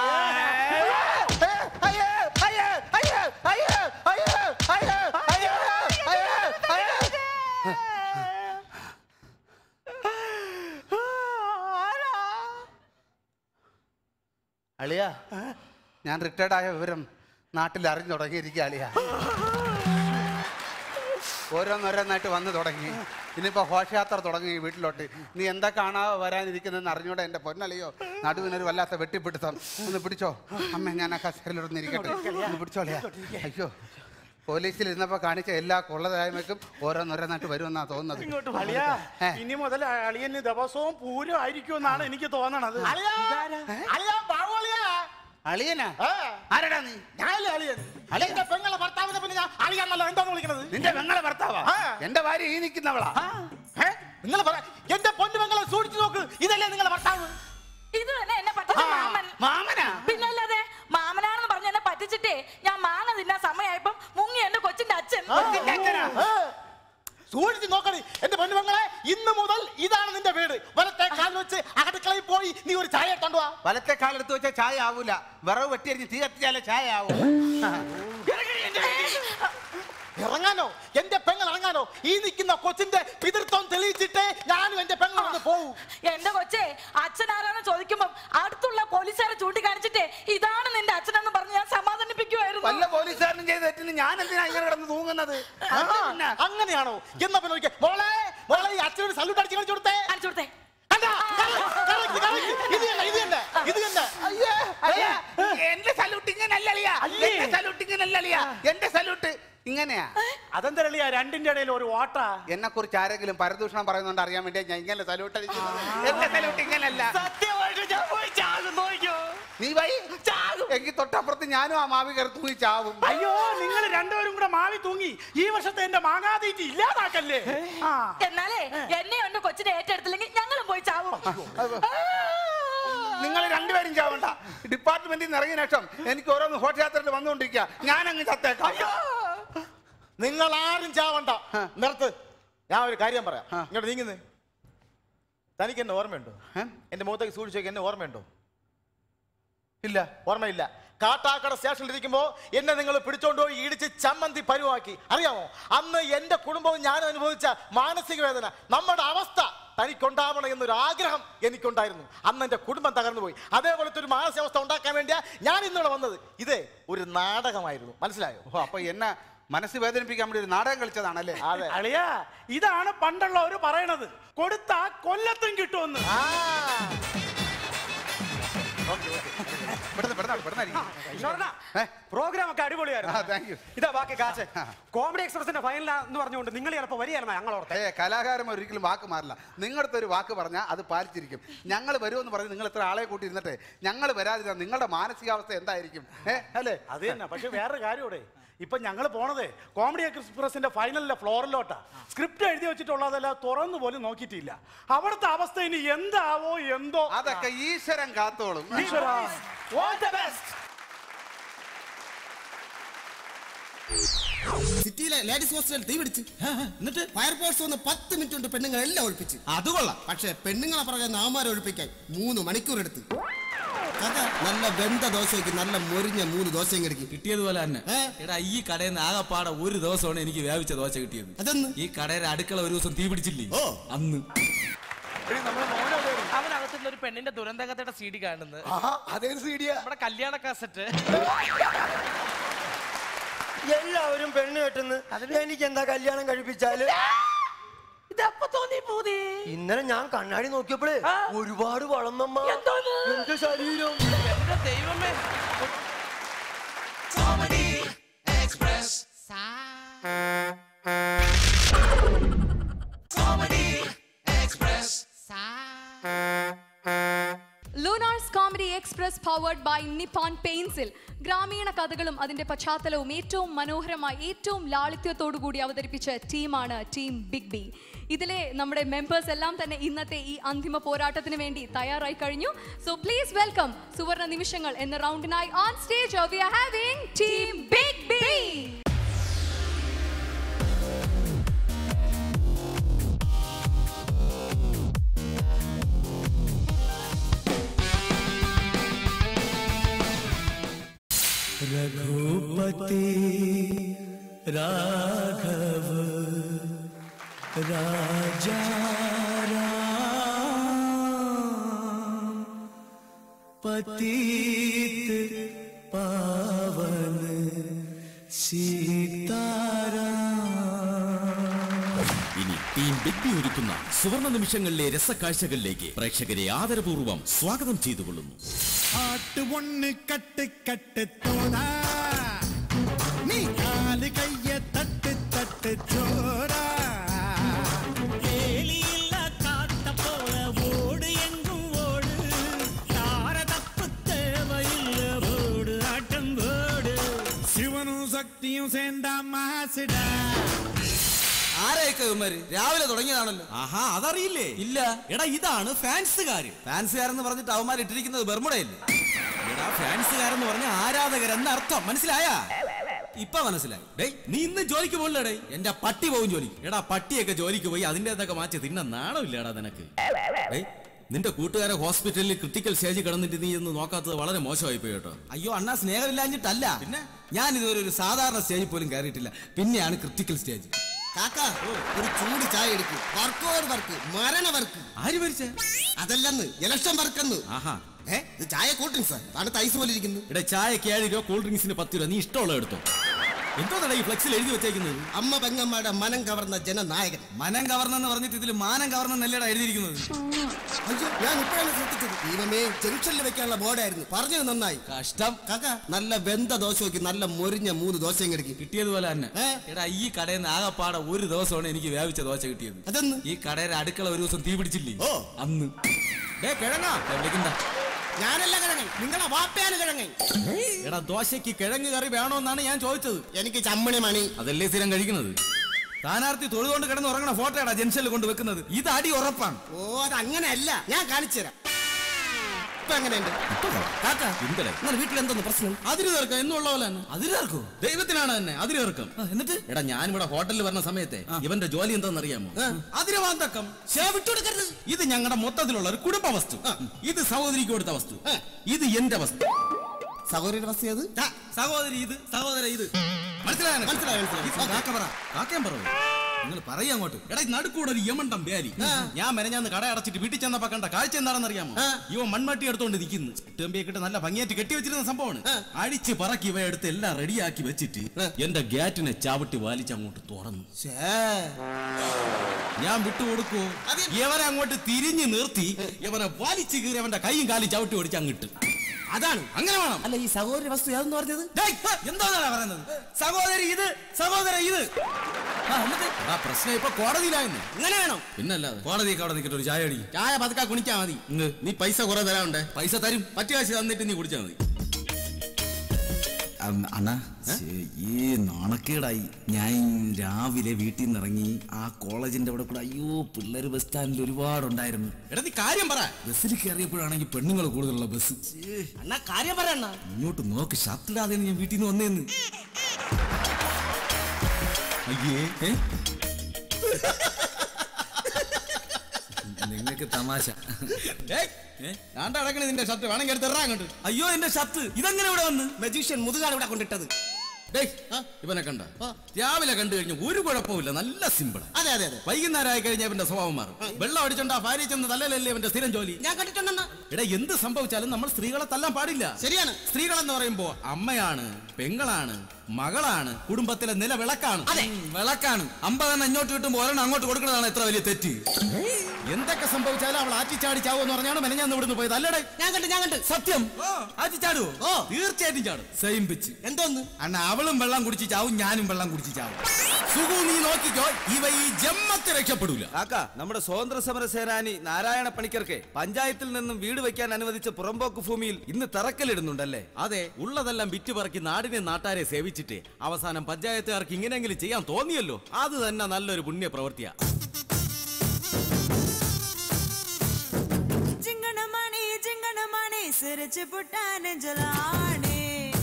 അളിയ ഞാൻ റിട്ടയർഡ് ആയ വിവരം നാട്ടിൽ അറിഞ്ഞു തുടങ്ങിയിരിക്കുക അളിയ ഓരോന്നോരോന്നായിട്ട് വന്ന് തുടങ്ങി ഇനിയിപ്പോ ഘോഷയാത്ര തുടങ്ങി വീട്ടിലോട്ട് നീ എന്താ കാണാതെ വരാനിരിക്കുന്നതെന്ന് അറിഞ്ഞൂടെ എന്റെ പൊന്നളിയോ നടുവിനൊരു വല്ലാത്ത വെട്ടിപ്പിടുത്തം ഒന്ന് പിടിച്ചോ അമ്മ ഞാൻ ആ കസേരയിലൊന്ന് ഇരിക്കട്ടെ ഒന്ന് പിടിച്ചോളിയാ അയ്യോ പോലീസിൽ ഇരുന്നപ്പോ കാണിച്ച എല്ലാ കൊള്ളതായ്മയ്ക്കും ഓരോന്നോരോന്നായിട്ട് വരുമെന്നാ തോന്നുന്നത് അളിയ ഏ. ഇനി മുതൽ അളിയന് ദിവസവും പൂരം ആയിരിക്കും എന്നാണ് എനിക്ക് തോന്നണത് അളിയനാ ആരടാ നീ ഞാനല്ലേ അളിയൻ അളിയന്റെ പെങ്ങളെ ഭർത്താവിനെ പിന്നെ ഞാൻ അളിയാന്നല്ലോ എന്താന്ന് വിളിക്കണത് നിന്റെ പെങ്ങളെ ഭർത്താവാ എന്റെ ഭാര്യ ഈ നിൽക്കുന്നവളാ നിങ്ങൾ പറ എന്റെ പൊന്നു പെങ്ങളെ സൂക്ഷിച്ചു നോക്ക് ഇതല്ലേ നിങ്ങളെ ഭർത്താവ് ഇത് തന്നെ എന്നെ പറ്റിച്ച മാമൻ മാമനാ പിന്നല്ലാതെ മാമനാണെന്ന് പറഞ്ഞ് എന്നെ പറ്റിച്ചിട്ടേ ഞാൻ മാങ്ങ തിന്നാൻ സമയമായപ്പം മുങ്ങി എന്റെ കൊച്ചിന്റെ അച്ഛൻ സൂക്ഷിച്ച് നോക്കണേ എന്റെ പൊന്നു പെങ്ങളെ ഇന്ന് മുതൽ ഇതാണ് നിന്റെ വീട് വലത്തെ കാലിൽ വെച്ച് അടുക്കളയിൽ പോയി നീ ഒരു ചായ എടുത്തോണ്ട് വാ വലത്തെ കാലെടുത്ത് വെച്ചാൽ ചായ ആവൂല വിറവ് വെട്ടിയരിഞ്ഞ് തീ കത്തിച്ചാലേ ചായ ആവൂ ഇറങ്ങാനോ എന്റെ പെങ്ങൾ ഇറങ്ങാനോ ഈ നിൽക്കുന്ന കൊച്ചിന്റെ പിതൃത്വം തെളിയിച്ചിട്ടേ ഞാനും എന്റെ പെങ്ങൾ ഒന്ന് പോവും എന്റെ കൊച്ചേ അച്ഛൻ ആരാന്ന് ചോദിക്കുമ്പം അടുത്തുള്ള പോലീസുകാരെ ചൂണ്ടിക്കാണിച്ചിട്ടേ ഇതാണ് നിന്റെ അച്ഛനെന്ന് പറഞ്ഞ് ഞാൻ സമാധാനിപ്പിക്കുമായിരുന്നു വല്ല പോലീസുകാരനും ചെയ്ത തെറ്റിന് ഞാൻ എന്തിനാ ഇങ്ങനെ കിടന്ന് തൂങ്ങുന്നത് ആ, അങ്ങനെയാണോ എന്നാ പിന്നെ ഒരിക്കൽ മോളെ മോളെ ഈ അച്ഛനോട് സല്യൂട്ട് അടിച്ച് കാണിച്ചു കൊടുത്തേ കാണിച്ചു കൊടുത്തേ കണ്ടാ? correct, correct. ഇത് തന്നെ ഇത് തന്നെ ഇത് തന്നെ അയ്യേ, അയ്യേ, എന്റെ സല്യൂട്ട് ഇങ്ങനല്ല അളിയാ എന്റെ സല്യൂട്ട് ഇങ്ങനല്ല അളിയാ എന്റെ സല്യൂട്ട് ഇങ്ങനെയാ അതെന്തരളിയാ രണ്ടിന്റെ ഇടയിൽ ഒരു ഓട്ടാ എന്നെ കുറിച്ച് ആരെങ്കിലും പരദൂഷണം പറയുന്നുണ്ട് അറിയാൻ വേണ്ടി ഞാൻ ഇങ്ങനെ സല്യൂട്ട് അടിക്കുന്നത് എന്റെ സല്യൂട്ട് ഇങ്ങനല്ല സത്യമായിട്ട് ഞാൻ പോയി ചാകും നോക്കിയോ നീ വൈ ചാകും എങ്കിൽ തൊട്ടപ്പുറത്ത് ഞാനും ആ മാവി കയറി തൂങ്ങി ചാവും അയ്യോ നിങ്ങൾ രണ്ടുപേരും കൂടെ മാവി തൂങ്ങി ഈ വർഷത്തെ എന്റെ മാങ്ങാതീറ്റി ഇല്ലാതാക്കല്ലേ ആ എന്നാലേ എന്നെ ഒന്ന് കൊച്ചിനെ ഏറ്റെടുത്തില്ലെങ്കിൽ ഞങ്ങളും പോയി ചാവും നിങ്ങൾ രണ്ടുപേരും ചാവണ്ട ഡിപ്പാർട്ട്മെന്റിൽ നിന്ന് ഇറങ്ങിയ ശേഷം എനിക്ക് ഓരോന്ന് ഘോഷയാത്രയിൽ വന്നുകൊണ്ടിരിക്കുക ഞാൻ അങ്ങ് ചത്തേക്കാം നിങ്ങൾ ആരും ചാവണ്ട നിർത്ത് ഞാൻ ഒരു കാര്യം പറയാം ഇങ്ങോട്ട് നീങ്ങുന്നേ തനിക്ക് എന്നെ ഓർമ്മയുണ്ടോ എന്റെ മുഖത്തേക്ക് സൂക്ഷിച്ചേക്ക് എന്നെ ഓർമ്മയുണ്ടോ ഇല്ല ഓർമ്മയില്ല കാട്ടാക്കട സ്റ്റേഷനിൽ ഇരിക്കുമ്പോ എന്നെ നിങ്ങൾ പിടിച്ചോണ്ട് പോയി ഇടിച്ച് ചമ്മന്തി പരുവാക്കി അറിയാമോ അന്ന് എന്റെ കുടുംബവും ഞാനും അനുഭവിച്ച മാനസിക വേദന നമ്മുടെ അവസ്ഥ തനിക്കുണ്ടാവണം എന്നൊരു ആഗ്രഹം എനിക്കുണ്ടായിരുന്നു അന്ന് എന്റെ കുടുംബം തകർന്നു പോയി അതേപോലത്തെ ഒരു മാനസികാവസ്ഥ ഉണ്ടാക്കാൻ വേണ്ടിയാ ഞാൻ ഇന്നിവിടെ വന്നത് ഇതേ ഒരു നാടകമായിരുന്നു മനസ്സിലായോ ഓ അപ്പൊ എന്നെ മനസ്സ് വേദനിപ്പിക്കാൻ വേണ്ടി ഒരു നാടകം കളിച്ചതാണല്ലേ അതെ അളിയാ ഇതാണ് പണ്ടുള്ളവര് പറയണത് കൊടുത്ത കൊല്ലത്തും കിട്ടുമെന്ന് പ്രോഗ്രാം ഒക്കെ അടിപൊളിയായിരുന്നു താങ്ക് യു ഇതാ ബാക്കി കാശ് കോമഡി എക്സ്പ്രസിന്റെ ഫൈനൽ എന്ന് പറഞ്ഞുകൊണ്ട് നിങ്ങൾ ചിലപ്പോൾ വരികയായിരുന്നു ഞങ്ങളോർത്തെ ഏ കലാകാരന്മാർ ഒരിക്കലും വാക്ക് മാറില്ല നിങ്ങളുടെ ഒരു വാക്ക് പറഞ്ഞാൽ അത് പാലിച്ചിരിക്കും ഞങ്ങൾ വരുമെന്ന് പറഞ്ഞ് നിങ്ങൾ എത്ര ആളെ കൂട്ടി ഇരുന്നിട്ട് ഞങ്ങൾ വരാതിരുന്ന നിങ്ങളുടെ മാനസികാവസ്ഥ എന്തായിരിക്കും ഏ അല്ലേ അത് തന്നെ പക്ഷെ വേറൊരു കാര്യമൂടെ ഇപ്പൊ ഞങ്ങൾ പോണതേ കോമഡി എക്സ്പ്രസിന്റെ ഫൈനലിലെ ഫ്ലോറിലോട്ടാ സ്ക്രിപ്റ്റ് എഴുതി വെച്ചിട്ടുള്ളതെല്ലാം തുറന്നു പോലും നോക്കിയിട്ടില്ല അവിടുത്തെ അവസ്ഥ ഇനി എന്താവോ എന്തോ അതൊക്കെ ഈശ്വരൻ കാത്തോളും ഈശ്വരാ. All the best. സിറ്റിയിലെ ലേഡീസ് ഹോസ്റ്റലിൽ തീ പിടിച്ച് എന്നിട്ട് ഫയർഫോഴ്സ് വന്ന് പത്ത് മിനിറ്റ് കൊണ്ട് പെണ്ണുങ്ങൾ എല്ലാം ഒഴിപ്പിച്ച് അത് കൊള്ളാം പക്ഷെ പെണ്ണുങ്ങളെ പുറകെ നാമാരെ ഒഴിപ്പിക്കാൻ മൂന്ന് മണിക്കൂർ എടുത്ത് കഥ നല്ല വെന്ത ദോശയ്ക്ക് നല്ല മൊരിഞ്ഞ മൂന്ന് ദോശയും കിടക്കി കിട്ടിയതുപോലെ തന്നെ എടാ ഈ കടയിൽ നിന്ന് ആകപ്പാടെ ഒരു ദിവസമാണ് എനിക്ക് വ്യാപിച്ച ദോശ കിട്ടിയത് അതെന്ന് ഈ കടയുടെ അടുക്കള ഒരു ദിവസം തീ പിടിച്ചില്ലേ ഓ അന്ന് അവനകത്തുള്ള ഒരു പെണ്ണിന്റെ ദുരന്തകഥയുടെ സി ഡി കാണുന്നത് അതേ സി ഡിയാ നമ്മുടെ കല്യാണ കാസറ്റ് എല്ലാവരും പെണ്ണ് കെട്ടുന്നു എനിക്ക് എന്താ കല്യാണം കഴിപ്പിച്ചാല് ഇതപ്പൊ തോന്നി പോതേ ഇന്നലെ ഞാൻ കണ്ണാടി നോക്കിയപ്പോഴേ ഒരുപാട് വളർന്നമ്മ എന്റെ ശരീരം എന്റെ ദൈവമേ Lunars comedy express powered by Nippon പെയിൻസിൽ ഗ്രാമീണ കഥകളും അതിന്റെ പശ്ചാത്തലവും ഏറ്റവും മനോഹരമായി ഏറ്റവും ലാളിത്യത്തോടു കൂടി അവതരിപ്പിച്ച ടീമാണ് ടീം ബിഗ് ബി ഇതിലെ നമ്മുടെ മെമ്പേഴ്സ് എല്ലാം തന്നെ ഇന്നത്തെ ഈ അന്തിമ പോരാട്ടത്തിന് വേണ്ടി തയ്യാറായി കഴിഞ്ഞു സോ പ്ലീസ് വെൽക്കം സുവർണ നിമിഷങ്ങൾ എന്ന റൗണ്ടിനായി on stage we are having team big B Raghupati Raghav Raja Ram पतित पावन ഇനി ടീം ബിഗ് ബി ഒരുക്കുന്ന സുവർണ നിമിഷങ്ങളിലെ രസക്കാഴ്ചകളിലേക്ക് പ്രേക്ഷകരെ ആദരപൂർവ്വം സ്വാഗതം ചെയ്തുകൊള്ളുന്നു ஆட்டு ஒண்ணு கட்டு கட்டு தோதா நீ காலு கைய தட்டு தட்டு சோரா வேலியில்ல காத்த போல ஓடு எங்கும் ஓடு தார தப்பு தேவையில்ல ஓடு ஆட்டம் ஓடு சிவனும் சக்தியும் சேர்ந்தா மாசுடா ആരെയൊക്കെ ഇവന്മാര് രാവിലെ തുടങ്ങിയതാണല്ലോ ആഹാ അതറിയില്ലേ ഇല്ല എടാ ഇതാണ് ഫാൻസുകാര് ഫാൻസുകാരെന്ന് പറഞ്ഞിട്ട് അവന്മാർ ഇട്ടിരിക്കുന്നത് ബർമുടയല്ലേ എടാ ഫാൻസുകാരെന്ന് പറഞ്ഞ ആരാധകരെന്ന് അർത്ഥം മനസ്സിലായാ ഇപ്പൊ മനസ്സിലായി ഡേയ് നീ ഇന്ന് ജോലിക്ക് പോകില്ലടേ എന്റെ പട്ടി പോകും ജോലി എടാ പട്ടിയൊക്കെ ജോലിക്ക് പോയി അതിൻ്റെതൊക്കെ മാറ്റി തിന്ന നാണമില്ലടാ നിനക്ക് ഡേയ് നിന്റെ കൂട്ടുകാരെ ഹോസ്പിറ്റലിൽ ക്രിട്ടിക്കൽ സ്റ്റേജ് കിടന്നിട്ട് നീ ഇന്ന് നോക്കാത്തത് വളരെ മോശമായി പോയി കേട്ടോ അയ്യോ അണ്ണാ സ്നേഹമില്ലാഞ്ഞിട്ടല്ല പിന്നെ ഞാൻ ഇതുവരെ ഒരു സാധാരണ സ്റ്റേജിൽ പോലും കയറിയിട്ടില്ല പിന്നെയാണ് ക്രിട്ടിക്കൽ സ്റ്റേജ് കാക്ക ഒരു ചൂട് ചായ എടുക്കും വർക്കോട് വർക്ക് മരണ വർക്ക് ആര് ഭരിച്ച അതല്ലെന്ന് ഇലക്ഷൻ വർക്കെന്ന് ആഹാ ഏ ഇത് ചായ കൂൾ ഡ്രിങ്ക്സ് തണുത്ത ഐസ് പോലെ ഇരിക്കുന്നു ഇവിടെ ചായക്ക് ഏഴ് രൂപ കൂൾ ഡ്രിങ്ക്സിന് പത്ത് രൂപ നീ ഇഷ്ടമുള്ള എടുത്തോ എന്തോന്നാണ് ഈ ഫ്ലെക്സിൽ എഴുതി വെച്ചേക്കുന്നത് അമ്മ പെങ്ങമ്മയുടെ മനം കവർന്ന ജനനായകൻ മനം കവർന്നെന്ന് പറഞ്ഞിട്ട് ഇതിൽ മാനം കവർന്നെന്നല്ലേടാ എഴുതിയിരിക്കുന്നത് അയ്യോ ഞാൻ ഇപ്പോഴാണ് ശ്രദ്ധിച്ചത് ദൈവമേ ജംഗ്ഷനിൽ വെക്കാനുള്ള ബോർഡായിരുന്നു പറഞ്ഞത് നന്നായി കഷ്ടം കാക്ക നല്ല വെന്ത ദോശ നോക്കി നല്ല മൊരിഞ്ഞ മൂന്ന് ദോശയും കിടക്കി കിട്ടിയതുപോലെ തന്നെ എടാ ഈ കടയിൽ നിന്ന് ആകപ്പാടെ ഒരു ദിവസമാണ് എനിക്ക് വ്യാപിച്ച ദോശ കിട്ടിയത് അതെന്ന് ഈ കടയുടെ അടുക്കള ഒരു ദിവസം തീ പിടിച്ചില്ലേ ഓ അന്ന് ഡേ കിഴങ്ങാ ദേ വിളിക്കണ്ട ഞാനല്ല കിഴങ്ങൻ നിങ്ങളെ വാപ്പയാണ് കിഴങ്ങൻ എടാ ദോശയ്ക്ക് കിഴങ്ങ് കറി വേണോന്നാണ് ഞാൻ ചോദിച്ചത് എനിക്ക് ചമ്മണി മണി അതല്ലേ സ്ഥിരം കഴിക്കുന്നത് സ്ഥാനാർത്ഥി തൊഴുതുകൊണ്ട് കിടന്ന് ഉറങ്ങണ ഫോട്ടോയാടാ ജംഗ്ഷനിൽ കൊണ്ട് വെക്കുന്നത് ഇത് അടി ഉറപ്പാണ് ഓ അത് അങ്ങനെയല്ല ഞാൻ കാണിച്ചു തരാം ഇപ്പൊ എങ്ങനെയുണ്ട് എന്നാൽ വീട്ടിൽ എന്തോന്ന് പ്രശ്നം അതിര് തീർക്കാം എന്നുള്ള പോലെ തന്നെ അതിര് തീർക്കോ ദൈവത്തിനാണ് തന്നെ അതിര് തീർക്കം എന്നിട്ട് എടാ ഞാൻ ഇവിടെ ഹോട്ടലിൽ വരുന്ന സമയത്തെ ഇവന്റെ ജോലി എന്താണെന്ന് അറിയാമോ അതിര് വാന്തക്കം വിട്ടുകൊടുക്കരുത് ഇത് ഞങ്ങളുടെ മൊത്തത്തിലുള്ള ഒരു കുടുംബ വസ്തു ഇത് സഹോദരിക്ക് കൊടുത്ത വസ്തു ഇത് എന്റെ വസ്തു സഹോദരി വസ്തു ഏത് സഹോദരി ഇത് സഹോദര ഇത് മനസ്സിലായോ മനസ്സിലായോ കാക്ക പറ കാക്കയും പറയൂ നിങ്ങൾ പറയാ അങ്ങോട്ട് എടാ ഈ നടുക്കൂടെ ഒരു യമണ്ടം വേലി ഞാൻ മെനഞ്ഞാന്ന് കട അടച്ചിട്ട് വീട്ടിൽ ചെന്നപ്പോ കണ്ട കാഴ്ച എന്താണെന്ന് അറിയാമോ ഇവ മൺമട്ടി എടുത്തോണ്ട് നിൽക്കുന്നു ടെമ്പിയൊക്കെ നല്ല ഭംഗിയായിട്ട് കെട്ടി വെച്ചിരുന്ന സംഭവമാണ് അടിച്ച് പറക്കി ഇവ എടുത്ത് എല്ലാം റെഡിയാക്കി വെച്ചിട്ട് എന്റെ ഗാറ്റിനെ ചവിട്ടി വലിച്ച് അങ്ങോട്ട് തുറന്നു ഞാൻ വിട്ടുകൊടുക്കൂ ഇവനെ അങ്ങോട്ട് തിരിഞ്ഞു നിർത്തി ഇവനെ വലിച്ചു കീറി അവന്റെ കൈയും കാലും ചവിട്ടി ഓടിച്ച് അങ്ങിട്ട് അതാണ് അങ്ങനെ വേണം അല്ല ഈ സഹോദരി വസ്തു ഏതെന്ന് പറഞ്ഞത് എന്താണ് പറയുന്നത് സഹോദരി ഇത് സഹോദര ഇത് ആ, എന്നിട്ട്? ആ പ്രശ്നം ഇപ്പൊ കോടതിയിലായിരുന്നു ഇങ്ങനെ വേണം പിന്നല്ലാതെ കോടതി അവിടെ നിൽക്കട്ടെ ഒരു ചായ അടി ചായ പതുക്കെ കുണിച്ചാ മതി ഇങ്ങ്, നീ പൈസ കുറെ തരാനുണ്ട് പൈസ തരും പറ്റിയ കാശ് തന്നിട്ട് നീ കുടിച്ചാ മതി അണ്ണാ ഈ നാണക്കേടായി ഞാൻ രാവിലെ വീട്ടിൽ നിന്ന് ഇറങ്ങി ആ കോളേജിന്റെ അവിടെ കൂടെ അയ്യോ പിള്ളേര് ബസ് സ്റ്റാൻഡിൽ ഒരുപാടുണ്ടായിരുന്നു എടാ നീ കാര്യം പറ ബസ്സിൽ കയറിയപ്പോഴാണെങ്കിൽ പെണ്ണുങ്ങൾ കൂടുതലുള്ള ബസ് അണ്ണാ കാര്യം പറയണ്ണ ഇങ്ങോട്ട് നോക്ക് ഷർട്ടിടാതെ ഞാൻ വീട്ടിൽ നിന്ന് വന്നേന്ന് അയ്യേ ഏ? നിങ്ങൾക്ക് തമാശ അടക്കണ നിന്റെ ഷർട്ട് വേണമെങ്കിൽ എടുത്ത് ഇറങ്ങാൻ അങ്ങോട്ട് അയ്യോ എന്റെ ഷർട്ട് ഇതെങ്ങനെ ഇവിടെ വന്ന് മജീഷ്യൻ മുതുകാണ് ഇവിടെ കൊണ്ടിട്ടത് ഡേയ്, ഇവനെ കണ്ട രാവിലെ കണ്ടു കഴിഞ്ഞ ഒരു കുഴപ്പമില്ല നല്ല സിമ്പിൾ അതെ അതെ അതെ വൈകുന്നേരം ആയി കഴിഞ്ഞാൽ ഇവന്റെ സ്വഭാവം മാറും വെള്ളം അടിച്ചോണ്ട് ആ ഭാര്യ ചെന്ന് തല്ലലല്ലേ ഇവന്റെ സ്ഥിരം ജോലി ഞാൻ കണ്ടിട്ടുണ്ടെന്നാ എടാ എന്ത് സംഭവിച്ചാലും നമ്മൾ സ്ത്രീകളെ തല്ലാൻ പാടില്ല ശരിയാണ് സ്ത്രീകൾ എന്ന് പറയുമ്പോ അമ്മയാണ് പെങ്ങളാണ് മകളാണ് കുടുംബത്തിലെ നില വിളക്കാണ് അതെ വിളക്കാണ് അമ്പതെണ്ണം ഇങ്ങോട്ട് കിട്ടുമ്പോ ഒരെണ്ണം അങ്ങോട്ട് കൊടുക്കുന്നതാണ് എത്ര വലിയ തെറ്റ് എന്തൊക്കെ സംഭവിച്ചാലും അവൾ ആറ്റിച്ചാടി ചാവെന്ന് പറഞ്ഞാണ് മെനഞ്ഞാന്ന് ഇവിടുന്ന് പോയത് അല്ലടേ ഞാൻ കണ്ട് ഞാൻ കണ്ട് സത്യം ആറ്റിച്ചാടുവോ ഓ തീർച്ചയായിട്ടും ചാടും സെയിം പിച്ച് എന്തോന്ന് അണ്ണ അവളും വെള്ളം കുടിച്ച് ചാവും ഞാനും വെള്ളം കുടിച്ച് ചാവും സുഖു നീ നോക്കിക്കോ ഇവ ഈ ജമ്മത്തെ രക്ഷപ്പെടൂല കാക്ക നമ്മുടെ സ്വാതന്ത്ര്യ സമര സേനാനി നാരായണ പണിക്കർക്ക് പഞ്ചായത്തിൽ നിന്നും വീട് വെക്കാൻ അനുവദിച്ച പുറമ്പോക്ക് ഭൂമിയിൽ ഇന്ന് തറക്കല്ലിടുന്നുണ്ടല്ലേ അതെ ഉള്ളതെല്ലാം വിറ്റുപറക്കി നാടിനെ നാട്ടാരെ സേവിച്ചിട്ട് അവസാനം പഞ്ചായത്തുകാർക്ക് ഇങ്ങനെയെങ്കിലും ചെയ്യാൻ തോന്നിയല്ലോ അത് തന്നെ നല്ലൊരു പുണ്യ പ്രവൃത്തിയാ ജിങ്കണമണി ജിങ്കണമണി സിരിച്ചു പുട്ടാന് ജലാണി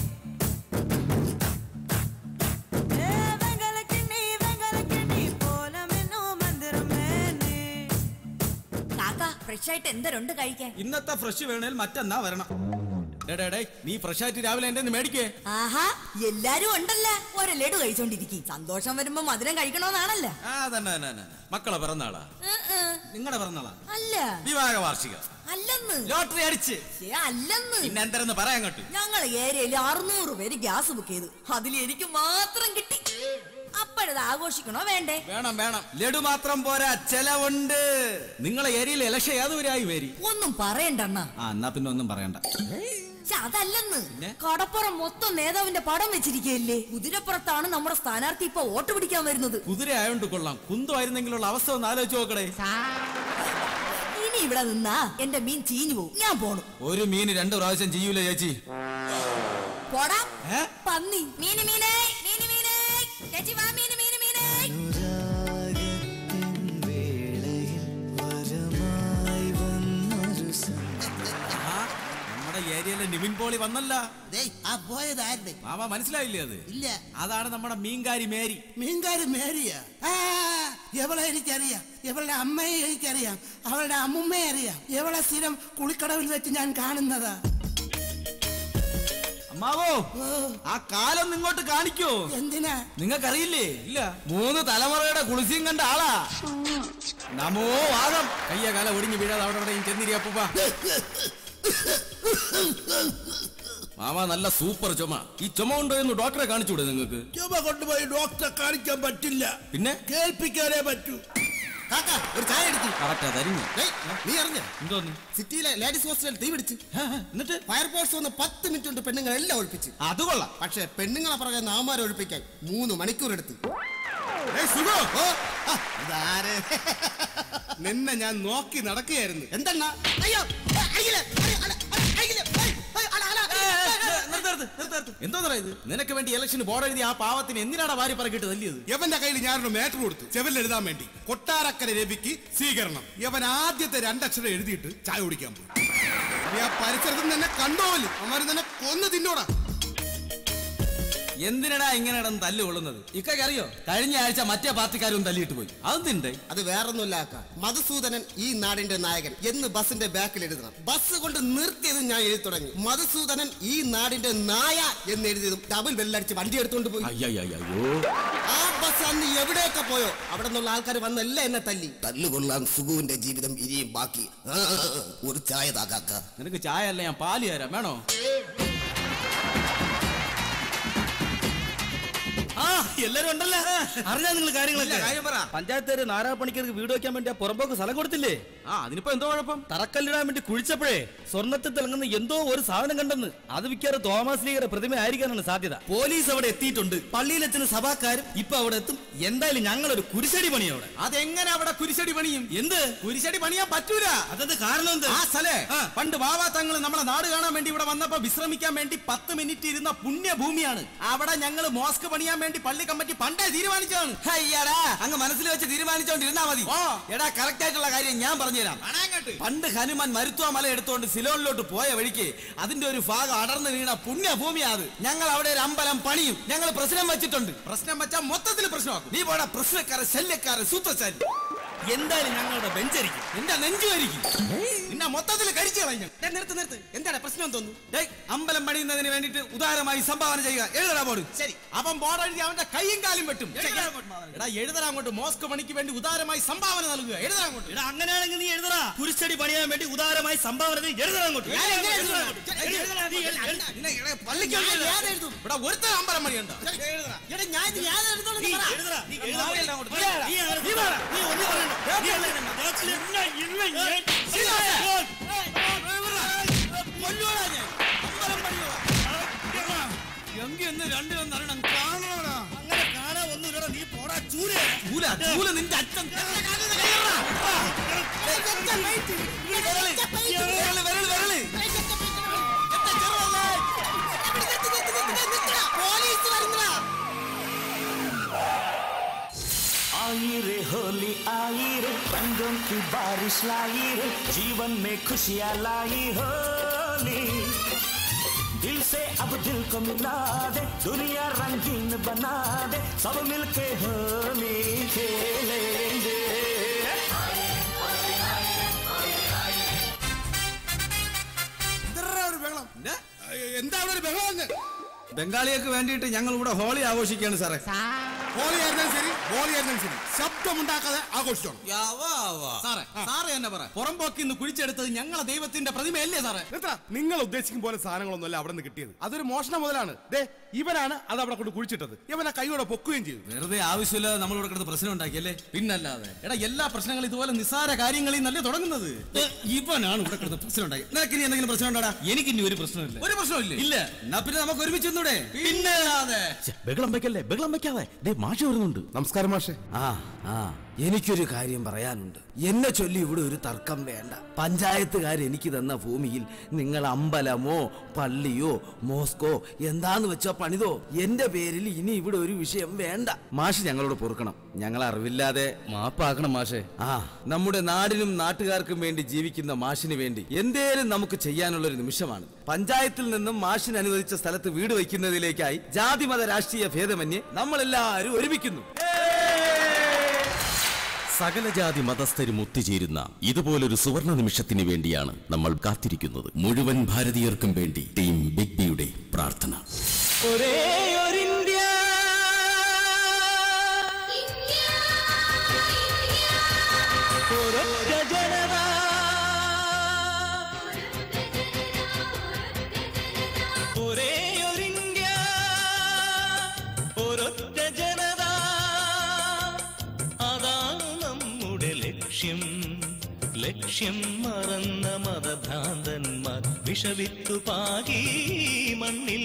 ഏ വെങ്കലക്കിണ്ണി വെങ്കലക്കിണ്ണി പോലമെന്നോ മന്ദിരമേനി കാക്ക ഫ്രഷ് ആയിട്ട് എന്തരുണ്ട് കഴിക്കാൻ ഇന്നത്തെ ഫ്രഷ് വേണേൽ മറ്റന്നാ വരണം ഡേ, ഡേ, ഡേ, നീ ഫ്രഷ് ആയിട്ട് രാവിലെ എന്റെ മേടിക്കേ ആഹാ എല്ലാരും ഉണ്ടല്ല ഒരു ലഡു കഴിച്ചോണ്ടിരിക്കും സന്തോഷം വരുമ്പോ മധുരം കഴിക്കണോന്നാണല്ലോ ആ തന്നെ തന്നെ തന്നെ. മക്കളെ പിറന്നാളാ നിങ്ങളുടെ പിറന്നാളാ അല്ല വിവാഹ വാർഷിക അല്ലെന്ന് ലോട്ടറി അടിച്ച് ശ്ശേ, അല്ലെന്ന് പിന്നെ എന്തെന്ന് പറയാൻ കേട്ടു ഞങ്ങൾ ഏരിയയിൽ അറുന്നൂറ് പേര് ഗ്യാസ് ബുക്ക് ചെയ്തു അതിൽ എനിക്ക് മാത്രം കിട്ടി അപ്പോഴത് ആഘോഷിക്കണോ വേണ്ടേ വേണം വേണം ലഡു മാത്രം പോരാ ചെലവുണ്ട് നിങ്ങളെ ഏരിയയിൽ ഇലക്ഷൻ ഏതുവരായി പേരി ഒന്നും പറയണ്ടണ്ണ ആ എന്നാ പിന്നെ ഒന്നും പറയണ്ട പക്ഷെ അതല്ലെന്ന് കടപ്പുറം മൊത്തം നേതാവിന്റെ പടം വെച്ചിരിക്കുകയല്ലേ കുതിരപ്പുറത്താണ് നമ്മുടെ സ്ഥാനാർത്ഥി ഇപ്പൊ വോട്ട് പിടിക്കാൻ വരുന്നത് കുതിര ആയോണ്ട് കൊള്ളാം കുന്തമായിരുന്നെങ്കിലുള്ള അവസ്ഥ ഒന്ന് ആലോചിച്ച് നോക്കടേ ഇനി ഇവിടെ നിന്നാ എന്റെ മീൻ ചീഞ്ഞു പോകും ഞാൻ പോണു ഒരു മീന് രണ്ടു പ്രാവശ്യം ചെയ്യൂല ചേച്ചി പോടാ പന്നി മീന് മീനേ മീന് മീനേ ചേച്ചി വാ മീന് മീന് മീനേ നമ്മുടെ ഏരിയയിലെ നിവിൻ പോളി വന്നല്ല ആ പോയതാരുടെ മാമ മനസ്സിലായില്ലേ അത് ഇല്ല അതാണ് നമ്മുടെ മീൻകാരി മേരി മീൻകാരി മേരിയ ആ എവളെ എനിക്കറിയാം ഇവളുടെ അമ്മയെ എനിക്കറിയാം അവളുടെ അമ്മുമ്മയെ അറിയാം ഇവളെ സ്ഥിരം കുളിക്കടവിൽ വെച്ച് ഞാൻ കാണുന്നതാ അമ്മാവോ ആ കാലം ഇങ്ങോട്ട് കാണിക്കോ എന്തിനാ നിങ്ങൾക്കറിയില്ലേ ഇല്ല മൂന്ന് തലമുറയുടെ കുളിസിയും കണ്ട ആളാ നമോ വാദം കയ്യ കാല ഒടിഞ്ഞു വീഴാതെ അവിടെ എവിടെയും ചെന്നിരി അപ്പൂപ്പ മാമ നല്ല സൂപ്പർ ചുമ ഈ ചുമ ഉണ്ടോ എന്ന് ഡോക്ടറെ കാണിച്ചൂടെ നിങ്ങൾക്ക് ചുമ കൊണ്ടുപോയി ഡോക്ടറെ കാണിക്കാൻ പറ്റില്ല പിന്നെ കേൾപ്പിക്കാനേ പറ്റൂ കാക്ക ഒരു ചായ എടുത്തു കറക്റ്റാ തരിഞ്ഞു നീ അറിഞ്ഞ എന്തോന്ന് സിറ്റിയിലെ ലേഡീസ് ഹോസ്റ്റലിൽ തീ പിടിച്ച് എന്നിട്ട് ഫയർഫോഴ്സ് വന്ന് പത്ത് മിനിറ്റ് കൊണ്ട് പെണ്ണുങ്ങളെ എല്ലാം ഒഴിപ്പിച്ച് അത് കൊള്ളാം പക്ഷെ പെണ്ണുങ്ങളെ പുറകെ നാമാരെ ഒഴിപ്പിക്കാൻ മൂന്ന് മണിക്കൂർ എടുത്തു ഇതാര് നിന്നെ ഞാൻ നോക്കി നടക്കുകയായിരുന്നു എന്തെണ്ണ അയ്യോ അയ്യല എന്തോ ഇത് നിനക്ക് വേണ്ടി ഇലക്ഷന് ബോർഡ് എഴുതി ആ പാവത്തിന് എന്തിനാണ് വാരി പറക്കിട്ട് തല്ലിയത് യവന്റെ കയ്യിൽ ഞാനൊരു മാറ്റർ കൊടുത്തു ചെവലിൽ എഴുതാൻ വേണ്ടി കൊട്ടാരക്കര രവിക്ക് സ്വീകരണം യവൻ ആദ്യത്തെ രണ്ടക്ഷരം എഴുതിയിട്ട് ചായ കുടിക്കാൻ പോയി നീ ആ പരിസരത്ത് നിന്ന് എന്നെ കണ്ടോലും അവന്മാര് തന്നെ കൊന്നു തിന്നോടാ എന്തിനടാ ഇങ്ങനെ കിടന്ന് തല്ല് കൊള്ളുന്നത് ഇക്കൊക്കെ അറിയോ കഴിഞ്ഞ ആഴ്ച മറ്റേ പാർട്ടിക്കാരും തല്ലിയിട്ട് പോയി അതെന്തിണ്ടേ അത് വേറൊന്നുമില്ല ആക്ക മധുസൂദനൻ ഈ നാടിന്റെ നായകൻ എന്ന് ബസിന്റെ ബാക്കിൽ എഴുതണം ബസ് കൊണ്ട് നിർത്തിയതും ഞാൻ എഴുതി തുടങ്ങി മധുസൂദനൻ ഈ നാടിന്റെ നായ എന്ന് എഴുതിയതും ഡബിൾ ബെല്ലടിച്ച് വണ്ടി എടുത്തോണ്ട് പോയി അയ്യോ ആ ബസ് അന്ന് എവിടെയൊക്കെ പോയോ അവിടെ നിന്നുള്ള ആൾക്കാർ വന്നല്ല എന്നെ തല്ലി തല്ലുകൊള്ളാൻ സുഖുവിന്റെ ജീവിതം ഇനിയും ബാക്കി ആ, ഒരു ചായ താക്കാക്ക നിനക്ക് ചായ അല്ല ഞാൻ പാല് തരാം വേണോ ആ എല്ലാരും ഉണ്ടല്ലോ അറിയാ നിങ്ങൾ കാര്യങ്ങളൊക്കെ കാര്യം പറ പഞ്ചായത്തുകാര് നാരായണ പണിക്കർക്ക് വീട് വെക്കാൻ വേണ്ടി ആ പുറമ്പോക്ക് സ്ഥലം കൊടുത്തില്ലേ ആ അതിനിപ്പോ എന്തോ കുഴപ്പം തറക്കല്ലിടാൻ വേണ്ടി കുഴിച്ചപ്പോഴേ സ്വർണ്ണത്തിൽ തിളങ്ങുന്ന എന്തോ ഒരു സാധനം കണ്ടെന്ന് അത് മിക്കവാറും തോമസ് ലീഗയുടെ പ്രതിമ ആയിരിക്കാനാണ് സാധ്യത പോലീസ് അവിടെ എത്തിയിട്ടുണ്ട് പള്ളിയിലെത്തുന്ന സഭാക്കാരും ഇപ്പൊ അവിടെ എത്തും എന്തായാലും ഞങ്ങൾ ഒരു കുരിശടി പണി അവിടെ അതെങ്ങനെ അവിടെ കുരിശടി പണിയും എന്ത് കുരിശടി പണിയാൻ പറ്റൂല അതത് കാരണം എന്ത് ആ സ്ഥലേ പണ്ട് ബാബാ തങ്ങൾ നമ്മളെ നാട് കാണാൻ വേണ്ടി ഇവിടെ വന്നപ്പോ വിശ്രമിക്കാൻ വേണ്ടി പത്ത് മിനിറ്റ് ഇരുന്ന പുണ്യഭൂമിയാണ് അവിടെ ഞങ്ങൾ മോസ്ക് പണിയാൻ വേണ്ടി പള്ളി കമ്മിറ്റി പണ്ടേ തീരുമാനിച്ചതാണ് അയ്യടാ അങ്ങ് മനസ്സിൽ വെച്ച് തീരുമാനിച്ചോണ്ടിരുന്നാ മതി ഓ എടാ കറക്റ്റ് ആയിട്ടുള്ള കാര്യം ഞാൻ പറഞ്ഞുതരാം പണ്ട് ഹനുമാൻ മരുത്വ മല എടുത്തോണ്ട് സിലോണിലോട്ട് പോയ വഴിക്ക് അതിന്റെ ഒരു ഭാഗം അടർന്നു വീണ പുണ്യഭൂമിയാ അത് ഞങ്ങൾ അവിടെ ഒരു അമ്പലം പണിയും ഞങ്ങൾ പ്രശ്നം വെച്ചിട്ടുണ്ട് പ്രശ്നം വെച്ചാൽ മൊത്തത്തിൽ പ്രശ്നമാക്കും നീ പോടാ പ്രശ്നക്കാരൻ ശല്യക്കാരൻ സൂത്രശാലി എന്തായാലും ഞങ്ങളുടെ ബെഞ്ചരിക്കും എന്റെ നെഞ്ചുവരിക്കും നിന്നെ മൊത്തത്തിൽ കഴിച്ചു കളഞ്ഞു നിർത്ത് നിർത്ത് എന്താണ് പ്രശ്നം തോന്നുന്നു അമ്പലം പണിയുന്നതിന് വേണ്ടിട്ട് ഉദാരമായി സംഭാവന ചെയ്യുക എഴുതടാ ബോർഡ് ശരി അപ്പം ബോർഡ് എഴുതി അവന്റെ കൈയും കാലും വെട്ടും എടാ എഴുതടാ അങ്ങോട്ട് മോസ്ക് പണിക്ക് വേണ്ടി ഉദാരമായി സംഭാവന നൽകുക എഴുതടാ അങ്ങോട്ട് എടാ അങ്ങനെയാണെങ്കിൽ നീ എഴുതടാ കുരിശടി പണിയാൻ വേണ്ടി ഉദാരമായി സംഭാവന ചെയ്ത് എഴുതടാ അങ്ങോട്ട് ഞാൻ എങ്ങനെ എഴുതടാ എഴുതും? അങ്ങോട്ട്. എഴുതടാ, നീ എഴുതടാ. നിന്നെ ഇവിടെ പള്ളിക്ക് വേണ്ടി ഞാൻ എഴുതും. ഇവിടെ ഒരുത്തൻ അമ്പലം പണിയുണ്ടോ എടാ ഞാൻ ഇത് ഞാൻ എഴുതോളൂ നീ എഴുതടാ, നീ എഴുതടാ. നീ എഴുതടാ. നീ അങ്ങനെ- നീ പറ. നീ ഒന്നും പറയണ്ട. നീ എഴുതടാ. ഇല്ല, ഇല്ല, ഞാൻ- എങ്കിൽ രണ്ടിലും നരണം കാണണോടാ അങ്ങനെ കാണാൻ ഒന്നുമില്ലടാ നീ പോടാ ചൂര ചൂല ചൂല നിന്റെ അച്ഛൻ വിരല് വിരല് വിരല് आई रे होली आई रे रंगों की बारिश लाई रे जीवन में खुशियाँ लाई होली दिल से अब दिल को मिला दे दुनिया रंगीन बना दे सब मिलके होली खेलेंगे ഒരു ബഹളം എന്താ അവിടെ ഒരു ബഹളം അങ്ങ്? ബംഗാളികൾക്ക് വേണ്ടിയിട്ട് ഞങ്ങൾ ഇവിടെ ഹോളി ആഘോഷിക്കുകയാണ് സാറേ ഹോളി ആയിരുന്നാലും ശരി ഹോളി ആയിരുന്നാലും ശരി ശബ്ദമുണ്ടാക്കാതെ ആഘോഷിച്ചോണം സാറേ സാറേ എന്നെ പറ പുറമ്പോക്കി ഇന്ന് കുഴിച്ചെടുത്തത് ഞങ്ങളെ ദൈവത്തിന്റെ പ്രതിമയല്ലേ സാറേ എത്ര നിങ്ങൾ ഉദ്ദേശിക്കും പോലെ സാധനങ്ങളൊന്നുമല്ല അവിടെ നിന്ന് കിട്ടിയത് അതൊരു മോഷണ മുതലാണ് ദേ ഇവനാണ് അത് അവിടെ കൊണ്ട് കുഴിച്ചിട്ടത് ഇവനെ കൈയോടെ പൊക്കുകയും ചെയ്തു വെറുതെ ആവശ്യമില്ലാതെ നമ്മൾ ഇവിടെ കിടന്ന് പ്രശ്നം ഉണ്ടാക്കിയല്ലേ പിന്നല്ലാതെ എടാ എല്ലാ പ്രശ്നങ്ങളും ഇതുപോലെ നിസ്സാര കാര്യങ്ങളിൽ നല്ല തുടങ്ങുന്നത് ഏ, ഇവനാണ് ഇവിടെ കിടന്ന് പ്രശ്നം ഉണ്ടാക്കി നിനക്ക് ഇനി എന്തെങ്കിലും പ്രശ്നം ഉണ്ടാടാ എനിക്ക് ഇനി ഒരു പ്രശ്നമില്ല ഒരു പ്രശ്നമില്ല ഇല്ല എന്നാ പിന്നെ നമുക്ക് ഒരുമിച്ച് നിന്നൂടെ പിന്നെ അതെ ഛെ, ബഹളം വെക്കല്ലേ ബഹളം വെക്കാതെ ദേ മാഷ് വരുന്നുണ്ട് നമസ്കാരം മാഷെ ആ ആ എനിക്കൊരു കാര്യം പറയാനുണ്ട് എന്നെ ചൊല്ലി ഇവിടെ ഒരു തർക്കം വേണ്ട പഞ്ചായത്തുകാർ എനിക്ക് തന്ന ഭൂമിയിൽ നിങ്ങൾ അമ്പലമോ പള്ളിയോ മോസ്കോ എന്താന്ന് വെച്ചോ പണിതോ എന്റെ പേരിൽ ഇനി ഇവിടെ ഒരു വിഷയം വേണ്ട മാഷ് ഞങ്ങളോട് പൊറുക്കണം ഞങ്ങൾ അറിവില്ലാതെ മാപ്പാക്കണം മാഷേ ആ നമ്മുടെ നാടിനും നാട്ടുകാർക്കും വേണ്ടി ജീവിക്കുന്ന മാഷിന് വേണ്ടി എന്തേലും നമുക്ക് ചെയ്യാനുള്ള ഒരു നിമിഷമാണ് പഞ്ചായത്തിൽ നിന്നും മാഷിന് അനുവദിച്ച സ്ഥലത്ത് വീട് വയ്ക്കുന്നതിലേക്കായി ജാതിമത രാഷ്ട്രീയ ഭേദമന്യേ നമ്മളെല്ലാവരും ഒരുമിക്കുന്നു സകല ജാതി മതസ്ഥരും ഒത്തുചേരുന്ന ഇതുപോലൊരു സുവർണ നിമിഷത്തിന് വേണ്ടിയാണ് നമ്മൾ കാത്തിരിക്കുന്നത് മുഴുവൻ ഭാരതീയർക്കും വേണ്ടി ടീം ബിഗ് ബിയുടെ പ്രാർത്ഥന ഒരേ ഒരു ഇന്ത്യ ഒരൊറ്റ ജനത ഒരേ ഒരു ഇന്ത്യ ഒരൊറ്റ ജനത അതാണ് നമ്മുടെ ലക്ഷ്യം ലക്ഷ്യം മറന്ന മതഭ്രാന്തന്മാർ വിഷവിത്തു പാകി മണ്ണിൽ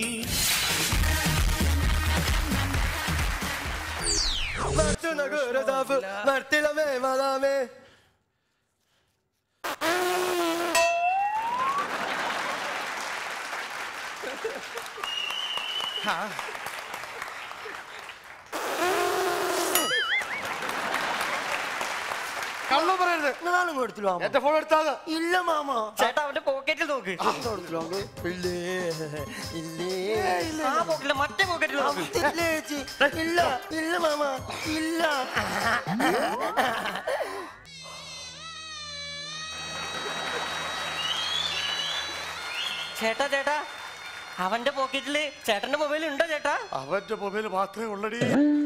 കള്ളം പറയരുത് നിങ്ങളാണ് കൊടുത്തില്ലോ എന്റെ ഫോൺ എടുത്താൽ ഇല്ല മാമ ചേട്ടാ അവന്റെ പോക്കറ്റിൽ നോക്ക് ഇല്ലേ ഇല്ലേ ആ പോക്കറ്റിൽ മറ്റേ പോക്കറ്റിൽ നോക്ക് ഇല്ലേ ചേച്ചി ഇല്ല ഇല്ല മാമ ഇല്ല ചേട്ടാ ചേട്ടാ അവന്റെ പോക്കറ്റില് ചേട്ടന്റെ മൊബൈൽ ഉണ്ടോ ചേട്ടാ അവന്റെ മൊബൈൽ മാത്രമേ ഉള്ളടി